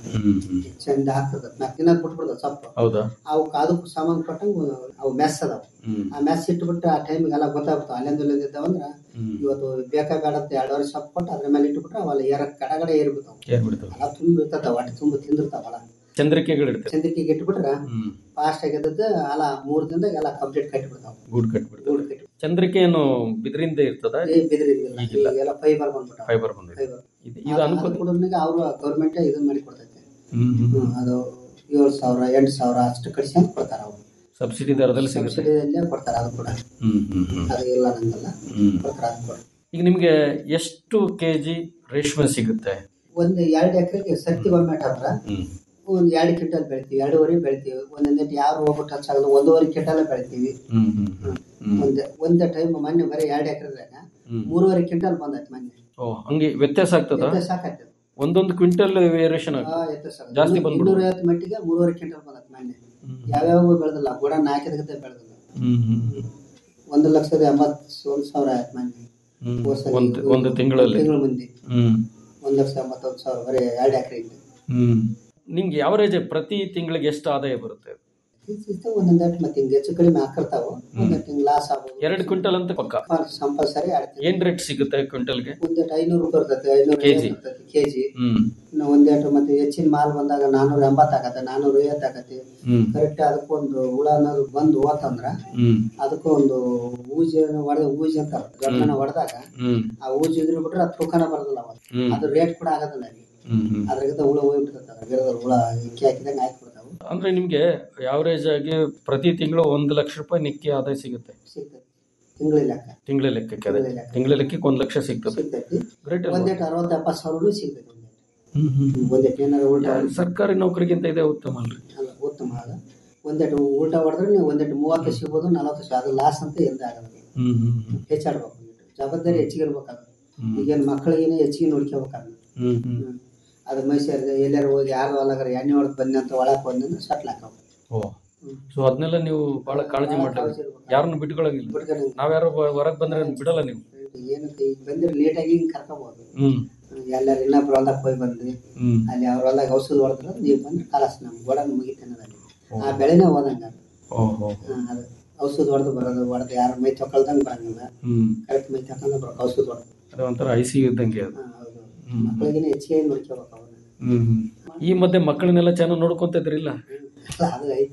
ಚಂದ ಆಗ್ತದೆ ನಾಲ್ಕು ದಿನ ಬಿಟ್ಬಿಡ್ತದೆ ಸೊಪ್ಪು ಹೌದಾ ಅವು ಅದಕ್ಕೆ ಸಂಬಂಧಪಟ್ಟಂಗೆ ಅವು ಮೆಸ್ ಅದಾವ ಆ ಮೆಸ್ ಇಟ್ಬಿಟ್ಟು ಆ ಟೈಮಿಗೆ ಎಲ್ಲ ಗೊತ್ತಾಗ್ತಾವ ಅಲ್ಲಿಂದ ಇಲ್ಲಿಂದ ಇದ್ದಾವಂದ್ರೆ ಇವತ್ತು ಬೇಕಾ ಬೇಡ ಅಂತ ಎರಡು ವರ್ಷ ಸೊಪ್ಪು ಕೊಟ್ಟು ಅದ್ರ ಮೇಲೆ ಇಟ್ಬಿಟ್ರೆ ಅವೆಲ್ಲ ಏರ ಕಡಗಡೆ ಏರ್ಬಿಡ್ತಾವ ಏರ್ಬಿಡ್ತವೆ ಎಲ್ಲ ತುಂಬಿ ಇರ್ತದ ಹೊಟ್ಟೆ ತುಂಬ ತಿಂದಿರ್ತಾವಲ್ಲ ಚಂದ್ರಿಕೆಗಳಿರ್ತವೆ ಚಂದ್ರಿಕೆಗೆ ಇಟ್ಬಿಟ್ರೆ ಫಾಸ್ಟ್ ಆಗಿದ್ದದ್ದು ಅಲ್ಲ ಮೂರು ದಿನದಾಗ ಎಲ್ಲ ಕಂಪ್ಲೀಟ್ ಕಟ್ಟಿಬಿಡ್ತಾವ ಗೂಡು ಕಟ್ಬಿಡ್ತವೆ ಗೂಡು ಕಟ್ಟಿ ಚಂದ್ರಿಕೆ ಏನು ಬಿದ್ರಿಂದ ಇರ್ತದ ಏ ಬಿದಿರಿಲ್ಲ ಈಗಿಲ್ಲ. ಈಗೆಲ್ಲ ಫೈಬರ್ ಬಂದ್ಬಿಟ್ಟಾವ ಫೈಬರ್ ಬಂದಿದೆ ಫೈಬರ್ ಇದು ಇದು ಅನುಕೂಲ ಕೂಡ ಅವರು ಗೌರ್ಮೆಂಟ್ ಇದನ್ನ ಮಾಡಿ ಕೊಡ್ತೈತೆ ಹ್ಮ್ ಹ್ಮ್. ಹ್ಮ್, ಅದು ಏಳು ಸಾವಿರ ಎಂಟು ಸಾವಿರ ಅಷ್ಟು ಕಡಿಸ್ಕೊಂಡು ಕೊಡ್ತಾರ ಅವರು ಸಬ್ಸಿಡಿ ದರದಲ್ಲಿ ಸಿಗುತ್ತೆ ಸಬ್ಸಿಡಿಯಲ್ಲೇ ಕೊಡ್ತಾರ ಅದು ಕೂಡ ಹ್ಮ್ ಹ್ಮ್ ಹ್ಮ್ ಅದು ಇಲ್ಲ ನಂಗಲ್ಲ ಹ್ಮ್ ಕೊಡ್ತಾರ ಅದು ಕೂಡ ಈಗ ನಿಮ್ಗೆ ಎಷ್ಟು ಕೆಜಿ ರೇಷ್ಮೆ ಸಿಗುತ್ತೆ ಒಂದು ಎರಡು ಎಕರೆಗೆ ಸತ್ತಿ ಗೊಮ್ಮೆಟ್ ಹತ್ರ ಹ್ಮ್ ಒಂದು ಎರಡು ಕ್ವಿಂಟಲ್ ಬೆಳಿತೀವಿ ಎರಡೂವರೆ ಬೆಳಿತೀವಿ ಒಂದೊಂದು ಯಾರು ಹೋಗ್ಬಿಟ್ಟು ಹಚ್ಚಾಗಲ್ಲ ಒಂದೂವರೆ ಕ್ವಿಂಟಲ್ ಬೆಳಿತೀವಿ ಹ್ಮ್ ಹ್ಮ್ ಹ್ಮ್ ಹ್ಮ್ ಒಂದ್ ಒಂದೇ ಟೈಮ್ ಮೊನ್ನೆ ಬರೀ ಎರಡು ಎಕರೆದಾಗ ಹ್ಮ್. ಮೂರುವರೆ ಕ್ವಿಂಟಲ್ ಬಂದೈತೆ ಮೊನ್ನೆ ಓ ಹಂಗೆ ವ್ಯತ್ಯಾಸ ಆಗ್ತದ ವ್ಯತ್ಯಾಸ ಸಾಕೈತೆ ಒಂದೊಂದು ಕ್ವಿಂಟಲ್ ವೇರಿಯೇಷನ್ ಆ, ಆಗ್ತದೆ ವ್ಯತ್ಯಾಸ ಆಗುತ್ತೆ. ಜಾಸ್ತಿ ಇನ್ನೂರ- ಬಂದ್ಬಿಡು. ಇನ್ನೂರ ಐವತ್ತು ಮಟ್ಟಿಗೆ ಮೂರುವರೆ ಕ್ವಿಂಟಲ್ ಬಂದೈತೆ ಮೊನ್ನೆ ಯಾವ್ಯಾವ ಬೆಳೆದಿಲ್ಲ ಬುಡ ನಾಲ್ಕೈದು ಬೆಳೆದಿಲ್ಲ ಹ್ಮ್ ಹ್ಮ್ ಹ್ಮ್. ಒಂದು ಲಕ್ಷದ ಎಂಬತ್ತು ಒಂದು ಸಾವಿರ ಆಯ್ತು ಮೊನ್ನೆ ಹ್ಮ್. ಹೋದ್ ಸರಿ ಒಂದು ಒಂದು ತಿಂಗಳಲ್ಲಿ ತಿಂಗಳ ಮುಂದೆ ಹ್ಮ್ ಒಂದು ಲಕ್ಷ ಎಂಬತ್ತೊಂದು ಸಾವಿರ ಬರೀ ಎರಡು ಎಕರೆ ಇದೆ ಹ್ಮ್ ನಿಮ್ಗೆ ಯಾವರೇಜ್ ಪ್ರತಿ ತಿಂಗಳಿಗೆ ಎಷ್ಟು ಆದಾಯ ಬರುತ್ತೆ ಒಂದೊಂದು ಅಟ್ ಮತ್ತೆ ಹಿಂಗೆ ಹೆಚ್ಚು ಕಡಿಮೆ ಹಾಕಿರ್ತಾವ ಒಂದಟ್ಟು ಹಿಂಗೆ ಲಾಸ್ ಆಗ್ಬೋದು ಎರಡು ಕ್ವಿಂಟಲ್ ಅಂತ ಪಕ್ಕ ಕಂಪಲ್ಸರಿ ಆಡ್ತೀವಿ ಏನ್ ರೇಟ್ ಸಿಗುತ್ತೆ ಕ್ವಿಂಟಲ್ಗೆ ಒಂದೆಟ್ಟು ಐನೂರು ರೂಪಾಯಿ ಬರ್ತೈತೆ ಐನೂರು KG. ಬರ್ತೈತೆ ಕೆ ಜಿ ಹ್ಮ್ ಇನ್ನು ಒಂದೆಟ್ಟು ಮತ್ತೆ ಹೆಚ್ಚಿನ ಮಾಲ್ ಬಂದಾಗ ನಾನೂರ ಎಂಬತ್ತು ಆಗತ್ತೆ ನಾನೂರ ಐವತ್ತು ಆಗತ್ತೆ ಹ್ಮ್ ಕರೆಕ್ಟ್ ಅದಕ್ಕೊಂದು ಹುಳ ಅನ್ನೋದು ಬಂದು ಹೋತಂದ್ರ ಹ್ಮ್ ಅದಕ್ಕೆ ಒಂದು ಊಜಿ ಹೊಡೆದ ಊಜಿ ಅಂತಾರ ಗಟ್ಟನ ಹೊಡೆದಾಗ ಹ್ಮ್ ಆ ಊಜಿ ಇದ್ರೆ ಬಿಟ್ರೆ ಅದು ತೂಕನ ಬರೋದಿಲ್ಲ ಅವತ್ತು ಹ್ಮ್. ಅದು ರೇಟ್ ಕೂಡ ಆಗೋದಿಲ್ಲ ಅಲ್ಲಿ ಹ್ಮ್ ಹ್ಮ್ ಅದ್ರಾಗಿದ್ದ ಹುಳ ಹೋಗ್ಬಿಡ್ತೈತೆ ಅದ್ರ ಗಿಡದಲ್ಲಿ ಹುಳ ಇಕ್ಕಿ ಹಾಕಿದಂಗೆ ಹಾಕಿ ಬಿಡ್ತಾವು ಅಂದ್ರೆ ನಿಮ್ಗೆ ಯಾವರೇಜ್ ಆಗಿ ಪ್ರತಿ ತಿಂಗಳು ಒಂದು ಲಕ್ಷ ರೂಪಾಯಿ ನಿಕ್ಕಿ ಆದಾಯ ಸಿಗುತ್ತೆ ಸಿಗ್ತೈತಿ ತಿಂಗಳ ಲೆಕ್ಕ ತಿಂಗಳ ಲೆಕ್ಕಕ್ಕೆ ಅದೇ ತಿಂಗಳ ಲೆಕ್ಕ. ತಿಂಗಳ ಲೆಕ್ಕಕ್ಕೆ ಒಂದು ಲಕ್ಷ ಸಿಗ್ತದೆ ಸಿಗ್ತೈತಿ ಗ್ರೇಟ್ ಒಂದೆಟ್ಟು ಅರವತ್ತು ಎಪ್ಪತ್ತು ಸಾವಿರನೂ ಸಿಗ್ತೈತಿ ಒಂದೆಟ್ಟು ಹ್ಮ್ ಹ್ಮ್ ಒಂದೆಟ್ಟು ಏನಾರ ಉಲ್ಟಾ ಸರ್ಕಾರಿ ನೌಕರಿಗಿಂತ ಇದೆ ಉತ್ತಮ ಅಲ್ರಿ ಅಲ್ಲ ಉತ್ತಮ ಅದ ಒಂದೆಟ್ಟು ಉಲ್ಟಾ ಹೊಡೆದ್ರೆ ನೀವು ಒಂದೆಟ್ಟು ಮೂವತ್ತು ಸಿಗ್ಬೋದು ನಲವತ್ತು ಸಿಗ್ಬೋದು ಅದು ಲಾಸ್ ಅಂತ ಎಂದ ಆಗಲ್ಲ ಹ್ಮ್ ಹ್ಮ್ ಹ್ಮ್ ಹೆಚ್ಚಾಡ್ಬೇಕು ಒಂದಿಟ್ಟು. ಜವಾಬ್ದಾರಿ ಹೆಚ್ಚಿಗೆ ಇರ್ಬೇಕಾದ್ರೆ ಹ್ಮ್. ಈಗೇನು ಮಕ್ಕಳಿಗೇನೆ ಹೆಚ್ಚಿಗೆ ನೋಡ್ಕೋಬೇಕಾದ್ರೆ ಹ್ಮ್ ಹ್ಮ್ ಅದು ಮೈಸೂರಿಗೆ ಎಲ್ಲಾರು ಹೋಗಿ ಯಾರು ಹೊಲಗಾರ ಎಣ್ಣೆ ಹೊಡೆದು ಬಂದೆ ಅಂತ ಒಳಗೆ ಬಂದ್ರೆ ಸಟ್ಲ್ ಹಾಕವು ಓ ಸೊ ಅದನ್ನೆಲ್ಲ ನೀವು ಬಹಳ ಕಾಳಜಿ ಮಾಡ್ಲಿ ಯಾರನ್ನು ಬಿಟ್ಕೊಳಂಗಿಲ್ಲ ಬಿಟ್ಕೊಂಡು ನಾವ್ಯಾರೋ ಹೊರಗೆ ಬಂದ್ರೆ ಬಿಡಲ್ಲ ನೀವು ಏನಕ್ಕೆ ಈಗ ಬಂದ್ರೆ ಲೇಟಾಗಿ ಹಿಂಗೆ ಕರ್ಕೋಬೋದು ಹ್ಮ್ ಎಲ್ಲರೂ ಇನ್ನೊಬ್ರು ಹೊಲ್ದಾಗ ಹೋಗಿ ಬಂದ್ವಿ ಹ್ಮ್ ಅಲ್ಲಿ ಅವ್ರ ಹೊಲ್ದಾಗ ಔಷಧ ಹೊಡೆದ್ರೆ ನೀವು ಬಂದ್ರೆ ಕಲಾಸ ನಮ್ಗೆ ಗೋಡನ್ ಮುಗಿತೇನದಲ್ಲಿ ಆ ಬೆಳೆನೇ ಹೋದಂಗ ಓಹೋ ಅದು ಔಷಧ ಹೊಡೆದು ಬರೋದು ಹೊಡೆದು ಯಾರು ಮೈ ತೊಗೊಳ್ದಂಗೆ ಬರಂಗಿಲ್ಲ ಹ್ಮ್ ಕರೆಕ್ಟ್ ಮೈ ತಕೊಂಡ್ ಬರೋಕೆ ಔಷಧ ಹೊಡೆದು ಅದು ಒಂಥರ ಐ ಸಿ ಇದ್ದಂಗೆ ಅದು ಹೌದು ಮಕ್ಕಳಿಗೆ ಹೆಚ್ಚಿಗೆ ನೋಡ್ಕೋಬೇಕು ಅವನ್ನ ಹ್ಮ್ ಹ್ಮ್ ಈ ಮಧ್ಯೆ ಮಕ್ಕಳನ್ನೆಲ್ಲ ಚೆನ್ನಾಗಿ ನೋಡ್ಕೊಂತ ಇದ್ರಿಲ್ಲ ಅಲ್ಲ, ಅದು ಐತಿ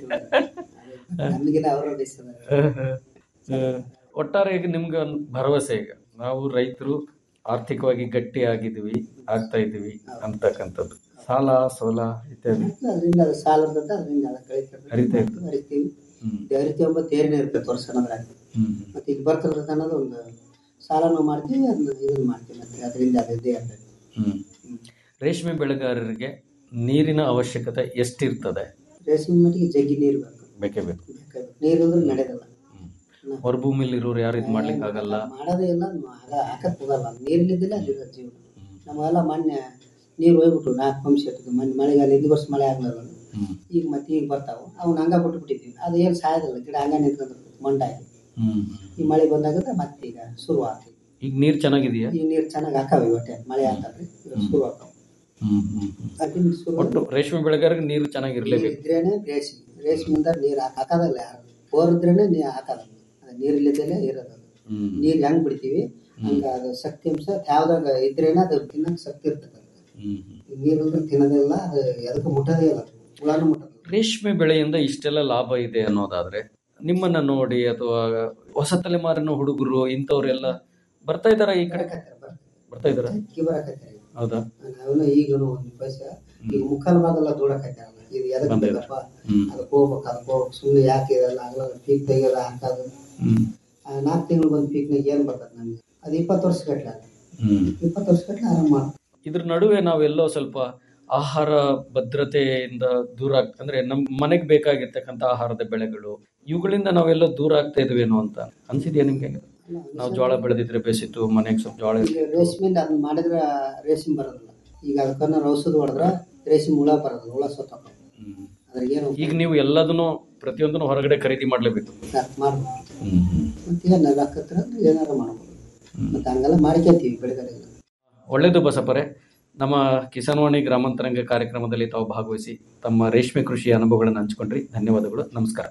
ನಮಗಿನ ಅವರ ಬೇಯಿಸಿದಾರೆ ಒಟ್ಟಾರೆಯಾಗಿ ನಿಮ್ಗೆ ಒಂದು ಭರವಸೆ ಈಗ ನಾವು ರೈತರು ಆರ್ಥಿಕವಾಗಿ ಗಟ್ಟಿ ಆಗಿದ್ವಿ ಆಗ್ತಾ ಇದೀವಿ ಅಂತಕ್ಕಂಥದ್ದು ಸಾಲ ಸೋಲ ಇತ್ಯಾದಿ ಅದರಿಂದ ಅದು ಸಾಲ ಇರ್ತದೆ ಅದರಿಂದ ಅದು ಕಳಿತದೆ ಹರಿತಾ ಇರ್ತದೆ. ಹರಿತೀವಿ ಹ್ಮ್ ಹರಿತೀವಿ ಎಂಬ ತೇರಿನೇ ಇರ್ತದೆ ವರ್ಷ ಅನ್ನೋದ್ರಾಗ ಹ್ಮ್ ಮತ್ತೆ ಈಗ ಬರ್ತಿರ್ತದೆ ಅನ್ನೋದು ಒಂದು ಸಾಲನೂ ಮಾಡ್ತೀವಿ ಅದನ್ನ ಇದನ್ನ ಮಾಡ್ತೀವಿ ಮತ್ತೆ ಅದರಿಂದ ಅದು ಇದ್ದೇ ಇರ್ತದೆ ಹ್ಮ್ ರೇಷ್ಮೆ ಬೆಳೆಗಾರರಿಗೆ ನೀರಿನ ಅವಶ್ಯಕತೆ ಎಷ್ಟಿರ್ತದೆ ರೇಷ್ಮೆ ಮಟ್ಟಿಗೆ ಜಗ್ಗಿ ನೀರು ಬೇಕು ಬೇಕೇ ಬೇಕು ಬೇಕಾಗುತ್ತೆ. ನೀರು ಅಂದ್ರೆ ನಡೆಯೋದಿಲ್ಲ ಹೊರಭೂಮಿಲಿ ಇರೋರು ಯಾರು ಇದು ಮಾಡ್ಲಿಕ್ಕೆ ಆಗಲ್ಲ ಮಾಡೋದೇ ಇಲ್ಲ ಆಗ ಹಾಕಕ್ ಹೋಗಲ್ಲ ನೀರಿಲ್ಲಿದ್ದಿಲ್ಲ ಅಲ್ಲಿರೋ ಜೀವನ ನಮ್ಗೆಲ್ಲ ಮೊನ್ನೆ ನೀರು ಹೋಗ್ಬಿಟ್ಟು ನಾಲ್ಕು ಪಂಪ್ ಸೆಟ್ ಮೊನ್ನೆ ಮಳೆಗಾಲ ಇದು ವರ್ಷ ಮಳೆ ಆಗಲಿಲ್ಲ ಹ್ಮ್ ಈಗ ಮತ್ತೆ ಈಗ ಬರ್ತಾವೆ ಅವ್ನ ಹಂಗ ಬಿಟ್ಟು ಬಿಟ್ಟಿದ್ವಿ ಅದು ಏನು ಸಾಯೋದಿಲ್ಲ ಗಿಡ ಹಂಗ ನಿಂತ್ಕೊಂಡಿರ್ತದೆ ಮಂಡಾಗಿ ಹ್ಮ್ ಈ ಮಳೆ ಬಂದಾಗ ಮತ್ತೆ ಈಗ ಶುರು ಆಗ್ತದೆ ಈಗ ನೀರ್ ಚೆನ್ನಾಗಿದೆಯಾ ಈ ನೀರು ಚೆನ್ನಾಗಿ ಹಾಕಾವೆ ಒಟ್ಟೆ ಮಳೆ ಆಗ್ತದ್ರಿ ಶುರು ಆಗ್ತಾವೆ ಹ್ಮ್ ಹ್ಮ್ ಹ್ಮ್. ಅಲ್ಲಿಂದ ಶುರು ಒಟ್ಟು ರೇಷ್ಮೆ ಬೆಳೆಗಾರರಿಗೆ ನೀರು ಚೆನ್ನಾಗಿರ್ಲೇಬೇಕು ಇದ್ರೇನೆ ರೇಷ್ಮೆ ರೇಷ್ಮೆಯಿಂದ ನೀರು ಹಾಕೋದಿಲ್ಲ ಯಾರು ಬೋರ್ ಇದ್ರೇನೆ ನೀರು ಹಾಕೋದಿಲ್ಲ ಅದು ನೀರಿಲ್ಲದಲ್ಲೇ ಇರೋದು ಅದು. ಹ್ಮ್ ನೀರು ಹೆಂಗ್ ಬಿಡ್ತೀವಿ ಹಂಗ ಅದು ಶಕ್ತಿ ಅಂಶ ಯಾವ್ದಾಗ ಇದ್ರೇನೆ ಅದು ತಿನ್ನಕ್ ಶಕ್ತಿ ಇರ್ತದೆ ಹ್ಮ್ ಹ್ಮ್. ನೀರಿಲ್ಲದ್ರೆ ತಿನ್ನೋದಿಲ್ಲ ಅದು ಎದಕ್ಕೆ ಮುಟ್ಟೋದೇ ಇಲ್ಲ ಹುಳಾನು ಮುಟ್ಟೋದಿಲ್ಲ ರೇಷ್ಮೆ ಬೆಳೆಯಿಂದ ಇಷ್ಟೆಲ್ಲ ಲಾಭ ಇದೆ ಅನ್ನೋದಾದ್ರೆ ನಿಮ್ಮನ್ನ ನೋಡಿ ಅಥವಾ ಹೊಸ ತಲೆಮಾರಿನ ಹುಡುಗರು ಇಂಥವ್ರೆಲ್ಲ ಬರ್ತಾ ಇದಾರ ಈ ಕಡೆ ಬರಕತ್ತಾರೆ, ಬರ್ತಾರೆ. ಬರ್ತಾ ಇದಾರ ಅಕ್ಕಿ ಬರಕತ್ತಾರೆ ಹೌದಾ ನಾವನ್ನ ಈಗನು ಒಂದು ಪೈಸ ಈಗ ಮುಕ್ಕಾಲು ಭಾಗಲ್ಲ ದೂಡಕತ್ತಾರಲ್ಲ ಇದು ಎದಕ್ಕೆ ಬಂದಿದೆ. ಬೇಕಪ್ಪ ಹ್ಮ್ ಅದಕ್ಕೆ ಹೋಗ್ಬೇಕು ಅದಕ್ಕೆ ಹೋಗ್ಬೇಕು ಸುಮ್ಮನೆ ಯಾಕೆ ಇರಲ್ಲ ಆಗಲ್ಲ ಪೀಕ್ ತೆಗಿಯೋದು ಹಾಕೋದು ಹ್ಮ್ ನಾಲ್ಕು ತಿಂಗಳಿಗೆ ಒಂದು ಪೀಕ್ನಾಗ ಏನು ಬರ್ತದೆ ನಮ್ಗೆ ಅದು ಇಪ್ಪತ್ತು ವರ್ಷ ಗಟ್ಲೆ ಅದು ಹ್ಮ್ ಇಪ್ಪತ್ತು ವರ್ಷ ಗಟ್ಲೆ ಆರಾಮ್ ಮಾಡ್ತೀವಿ ಇದ್ರ ನಡುವೆ ನಾವೆಲ್ಲೋ ಸ್ವಲ್ಪ ಆಹಾರ ಭದ್ರತೆಯಿಂದ ದೂರ ಆಗ್ ಅಂದ್ರೆ ನಮ್ ಮನೆಗೆ ಬೇಕಾಗಿರ್ತಕ್ಕಂಥ ಆಹಾರದ ಬೆಳೆಗಳು ಇವುಗಳಿಂದ ನಾವೆಲ್ಲೋ ದೂರ ಆಗ್ತಾ ಇದ್ವೇನೋ ಅಂತ ಅನ್ಸಿದ್ಯಾ ನಿಮ್ಗೆ ನಾವು ಜೋಳ ಬೆಳೆದಿದ್ರೆ ಬೇಸಿತ್ತು ಮನೆಗೆ ಸ್ವಲ್ಪ ಜೋಳ ಈಗ ರೇಷ್ಮೆಯಿಂದ ಅದನ್ನ ಮಾಡಿದ್ರೆ ರೇಷ್ಮೆ ಬರೋದಿಲ್ಲ ಈಗ ಅದಕ್ಕನ್ನ ಔಷಧ ಹೊಡೆದ್ರೆ ರೇಷ್ಮೆ ಹುಳ ಬರೋದು ಹುಳ ಸತ್ತ ಅದ್ರಾಗ ಏನು ಈಗ ನೀವು ಎಲ್ಲದನ್ನು ಪ್ರತಿಯೊಂದನ್ನು ಹೊರಗಡೆ ಖರೀದಿ ಮಾಡ್ಲೇಬೇಕು ಮಾಡ್ಬೋದು ಮತ್ತೆ ಏನಾರ ಹಾಕತ್ರ ಅಂದ್ರೆ ಏನಾರ ಮಾಡ್ಬೋದು ಮತ್ತೆ ಹಂಗೆಲ್ಲ ಮಾಡ್ಕೊಂತೀವಿ ಬೆಳೆಗಳೆಲ್ಲ ಒಳ್ಳೆಯದು ಬಸಪ್ಪರೆ ನಮ್ಮ ಕಿಸಾನ್ವಾಣಿ ಗ್ರಾಮಾಂತರಂಗ ಕಾರ್ಯಕ್ರಮದಲ್ಲಿ ತಾವು ಭಾಗವಹಿಸಿ ತಮ್ಮ ರೇಷ್ಮೆ ಕೃಷಿಯ ಅನುಭವಗಳನ್ನು ಹಂಚಿಕೊಂಡ್ರಿ ಧನ್ಯವಾದಗಳು ನಮಸ್ಕಾರ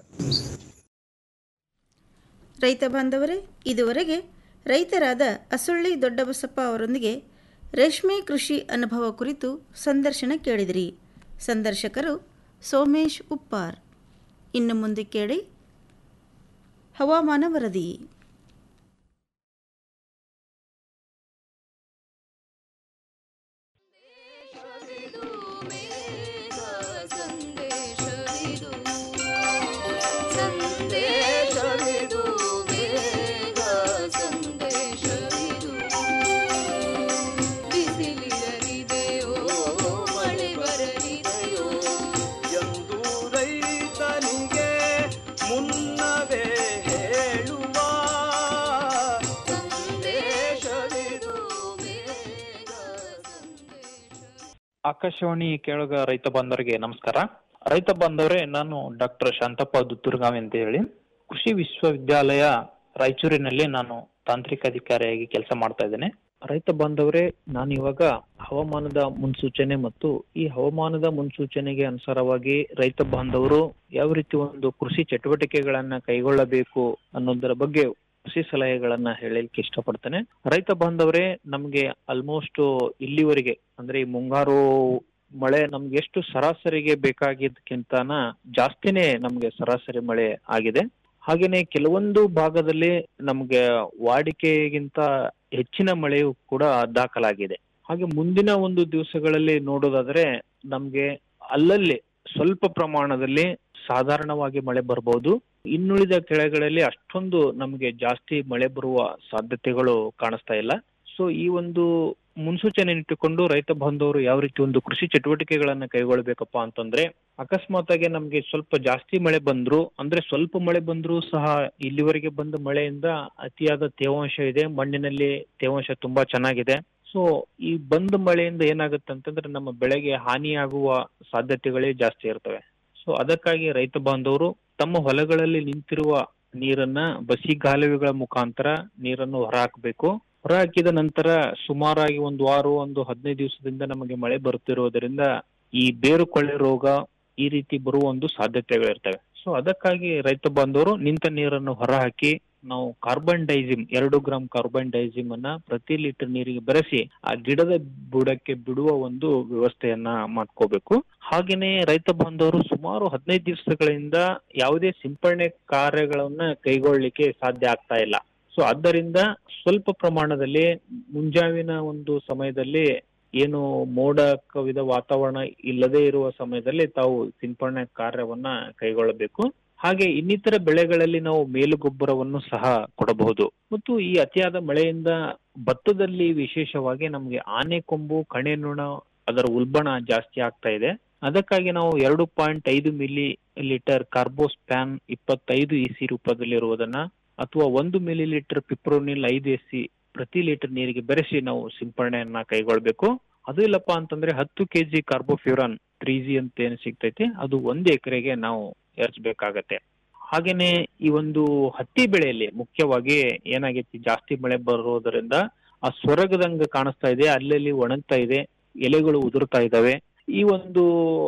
ರೈತ ಬಾಂಧವರೇ ಇದುವರೆಗೆ ರೈತರಾದ ಅಸುಳ್ಳಿ ದೊಡ್ಡಬಸಪ್ಪ ಅವರೊಂದಿಗೆ ರೇಷ್ಮೆ ಕೃಷಿ ಅನುಭವ ಕುರಿತು ಸಂದರ್ಶನ ಕೇಳಿದಿರಿ ಸಂದರ್ಶಕರು ಸೋಮೇಶ್ ಉಪ್ಪಾರ್ ಇನ್ನು ಮುಂದೆ ಕೇಳಿ ಹವಾಮಾನ ವರದಿ ಎಂದು ರೈತನಿಗೆ ಮುನ್ನವೇ ಹೇಳುವ ಸಂದೇಶವಿದು ಆಕಾಶವಾಣಿ ಕೇಳುಗ ರೈತ ಬಾಂಧವರಿಗೆ ನಮಸ್ಕಾರ ರೈತ ಬಾಂಧವರೇ ನಾನು ಡಾಕ್ಟರ್ ಶಾಂತಪ್ಪ ದುತ್ತೂರ್ಗಾವಿ ಅಂತ ಹೇಳಿ ಕೃಷಿ ವಿಶ್ವವಿದ್ಯಾಲಯ ರಾಯಚೂರಿನಲ್ಲಿ ನಾನು ತಾಂತ್ರಿಕ ಅಧಿಕಾರಿಯಾಗಿ ಕೆಲಸ ಮಾಡ್ತಾ ಇದ್ದೇನೆ ರೈತ ಬಾಂಧವರೇ ನಾನು ಇವಾಗ ಹವಾಮಾನದ ಮುನ್ಸೂಚನೆ ಮತ್ತು ಈ ಹವಾಮಾನದ ಮುನ್ಸೂಚನೆಗೆ ಅನುಸಾರವಾಗಿ ರೈತ ಬಾಂಧವರು ಯಾವ ರೀತಿ ಒಂದು ಕೃಷಿ ಚಟುವಟಿಕೆಗಳನ್ನ ಕೈಗೊಳ್ಳಬೇಕು ಅನ್ನೋದರ ಬಗ್ಗೆ ಕೃಷಿ ಸಲಹೆಗಳನ್ನ ಹೇಳಲಿಕ್ಕೆ ಇಷ್ಟಪಡ್ತೇನೆ ರೈತ ಬಾಂಧವರೇ ನಮ್ಗೆ ಆಲ್ಮೋಸ್ಟ್ ಇಲ್ಲಿವರೆಗೆ ಅಂದ್ರೆ ಈ ಮುಂಗಾರು ಮಳೆ ನಮ್ಗೆ ಎಷ್ಟು ಸರಾಸರಿಗೆ ಬೇಕಾಗಿದ್ದಕ್ಕಿಂತನ ಜಾಸ್ತಿನೇ ನಮ್ಗೆ ಸರಾಸರಿ ಮಳೆ ಆಗಿದೆ ಹಾಗೇನೆ ಕೆಲವೊಂದು ಭಾಗದಲ್ಲಿ ನಮ್ಗೆ ವಾಡಿಕೆಗಿಂತ ಹೆಚ್ಚಿನ ಮಳೆಯು ಕೂಡ ದಾಖಲಾಗಿದೆ ಹಾಗೆ ಮುಂದಿನ ಒಂದು ದಿವಸಗಳಲ್ಲಿ ನೋಡೋದಾದ್ರೆ ನಮ್ಗೆ ಅಲ್ಲಲ್ಲಿ ಸ್ವಲ್ಪ ಪ್ರಮಾಣದಲ್ಲಿ ಸಾಧಾರಣವಾಗಿ ಮಳೆ ಬರ್ಬೋದು ಇನ್ನುಳಿದ ಕೆಳಗಳಲ್ಲಿ ಅಷ್ಟೊಂದು ನಮಗೆ ಜಾಸ್ತಿ ಮಳೆ ಬರುವ ಸಾಧ್ಯತೆಗಳು ಕಾಣಿಸ್ತಾ ಇಲ್ಲ ಸೊ ಈ ಒಂದು ಮುನ್ಸೂಚನೆ ಇಟ್ಟುಕೊಂಡು ರೈತ ಬಾಂಧವರು ಯಾವ ರೀತಿ ಒಂದು ಕೃಷಿ ಚಟುವಟಿಕೆಗಳನ್ನ ಕೈಗೊಳ್ಬೇಕಪ್ಪ ಅಂತಂದ್ರೆ ಅಕಸ್ಮಾತ್ ಆಗಿ ನಮ್ಗೆ ಸ್ವಲ್ಪ ಜಾಸ್ತಿ ಮಳೆ ಬಂದ್ರು ಅಂದ್ರೆ ಸ್ವಲ್ಪ ಮಳೆ ಬಂದ್ರು ಸಹ ಇಲ್ಲಿವರೆಗೆ ಬಂದ ಮಳೆಯಿಂದ ಅತಿಯಾದ ತೇವಾಂಶ ಇದೆ ಮಣ್ಣಿನಲ್ಲಿ ತೇವಾಂಶ ತುಂಬಾ ಚೆನ್ನಾಗಿದೆ ಸೊ ಈ ಬಂದ ಮಳೆಯಿಂದ ಏನಾಗುತ್ತೆ ಅಂತಂದ್ರೆ ನಮ್ಮ ಬೆಳೆಗೆ ಹಾನಿಯಾಗುವ ಸಾಧ್ಯತೆಗಳೇ ಜಾಸ್ತಿ ಇರ್ತವೆ ಸೊ ಅದಕ್ಕಾಗಿ ರೈತ ಬಾಂಧವರು ತಮ್ಮ ಹೊಲಗಳಲ್ಲಿ ನಿಂತಿರುವ ನೀರನ್ನ ಬಸಿಗಾಲುವೆಗಳ ಮುಖಾಂತರ ನೀರನ್ನು ಹೊರಹಾಕಬೇಕು ಹೊರಹಾಕಿದ ನಂತರ ಸುಮಾರಾಗಿ ಒಂದು ವಾರ ಒಂದು ಹದಿನೈದು ದಿವಸದಿಂದ ನಮಗೆ ಮಳೆ ಬರುತ್ತಿರುವುದರಿಂದ ಈ ಬೇರು ಕೊಳೆ ರೋಗ ಈ ರೀತಿ ಬರುವ ಒಂದು ಸಾಧ್ಯತೆಗಳಿರ್ತವೆ ಸೊ ಅದಕ್ಕಾಗಿ ರೈತ ಬಾಂಧವರು ನಿಂತ ನೀರನ್ನು ಹೊರಹಾಕಿ ನಾವು ಕಾರ್ಬನ್ ಡೈಸಿಮ್ ಎರಡು ಗ್ರಾಂ ಕಾರ್ಬನ್ ಡೈಸಿಮ್ ಅನ್ನ ಪ್ರತಿ ಲೀಟರ್ ನೀರಿಗೆ ಬೆರೆಸಿ ಆ ಗಿಡದ ಬುಡಕ್ಕೆ ಬಿಡುವ ಒಂದು ವ್ಯವಸ್ಥೆಯನ್ನ ಮಾಡ್ಕೋಬೇಕು ಹಾಗೇನೆ ರೈತ ಬಾಂಧವರು ಸುಮಾರು ಹದಿನೈದು ದಿವಸಗಳಿಂದ ಯಾವುದೇ ಸಿಂಪರಣೆ ಕಾರ್ಯಗಳನ್ನ ಕೈಗೊಳ್ಳಿಕ್ಕೆ ಸಾಧ್ಯ ಆಗ್ತಾ ಇಲ್ಲ ಸೊ ಆದ್ದರಿಂದ ಸ್ವಲ್ಪ ಪ್ರಮಾಣದಲ್ಲಿ ಮುಂಜಾವಿನ ಒಂದು ಸಮಯದಲ್ಲಿ ಏನು ಮೋಡ ಕವಿದ ವಾತಾವರಣ ಇಲ್ಲದೆ ಇರುವ ಸಮಯದಲ್ಲಿ ತಾವು ಸಿಂಪರಣೆ ಕಾರ್ಯವನ್ನ ಕೈಗೊಳ್ಳಬೇಕು ಹಾಗೆ ಇನ್ನಿತರ ಬೆಳೆಗಳಲ್ಲಿ ನಾವು ಮೇಲುಗೊಬ್ಬರವನ್ನು ಸಹ ಕೊಡಬಹುದು ಮತ್ತು ಈ ಅತಿಯಾದ ಮಳೆಯಿಂದ ಭತ್ತದಲ್ಲಿ ವಿಶೇಷವಾಗಿ ನಮಗೆ ಆನೆ ಕೊಂಬು ಕಣೆ ನುಣ ಅದರ ಉಲ್ಬಣ ಜಾಸ್ತಿ ಆಗ್ತಾ ಇದೆ ಅದಕ್ಕಾಗಿ ನಾವು ಎರಡು ಪಾಯಿಂಟ್ ಐದು ಮಿಲಿ ಲೀಟರ್ ಕಾರ್ಬೋಸ್ಪ್ಯಾನ್ ಇಪ್ಪತ್ತೈದು ಇಸಿ ರೂಪದಲ್ಲಿರುವುದನ್ನ ಅಥವಾ ಒಂದು ಮಿಲಿ ಲೀಟರ್ ಪಿಪ್ರೋನಿಲ್ ಐದು ಎಸ್ ಸಿ ಪ್ರತಿ ಲೀಟರ್ ನೀರಿಗೆ ಬೆರೆಸಿ ನಾವು ಸಿಂಪರಣೆಯನ್ನ ಕೈಗೊಳ್ಬೇಕು ಅದು ಇಲ್ಲಪ್ಪ ಅಂತಂದ್ರೆ ಹತ್ತು ಕೆಜಿ ಕಾರ್ಬೋಫ್ಯೂರಾನ್ ತ್ರೀ ಜಿ ಅಂತ ಏನು ಸಿಗ್ತೈತಿ ಅದು ಒಂದು ಎಕರೆಗೆ ನಾವು ಎರಚಬೇಕಾಗತ್ತೆ ಹಾಗೇನೆ ಈ ಒಂದು ಹತ್ತಿ ಬೆಳೆಯಲ್ಲಿ ಮುಖ್ಯವಾಗಿ ಏನಾಗೈತಿ ಜಾಸ್ತಿ ಮಳೆ ಬರೋದರಿಂದ ಆ ಸೊರಗದಂಗ ಕಾಣಿಸ್ತಾ ಇದೆ ಅಲ್ಲಲ್ಲಿ ಒಣಗ್ತಾ ಇದೆ ಎಲೆಗಳು ಉದುರ್ತಾ ಇದಾವೆ ಈ ಒಂದು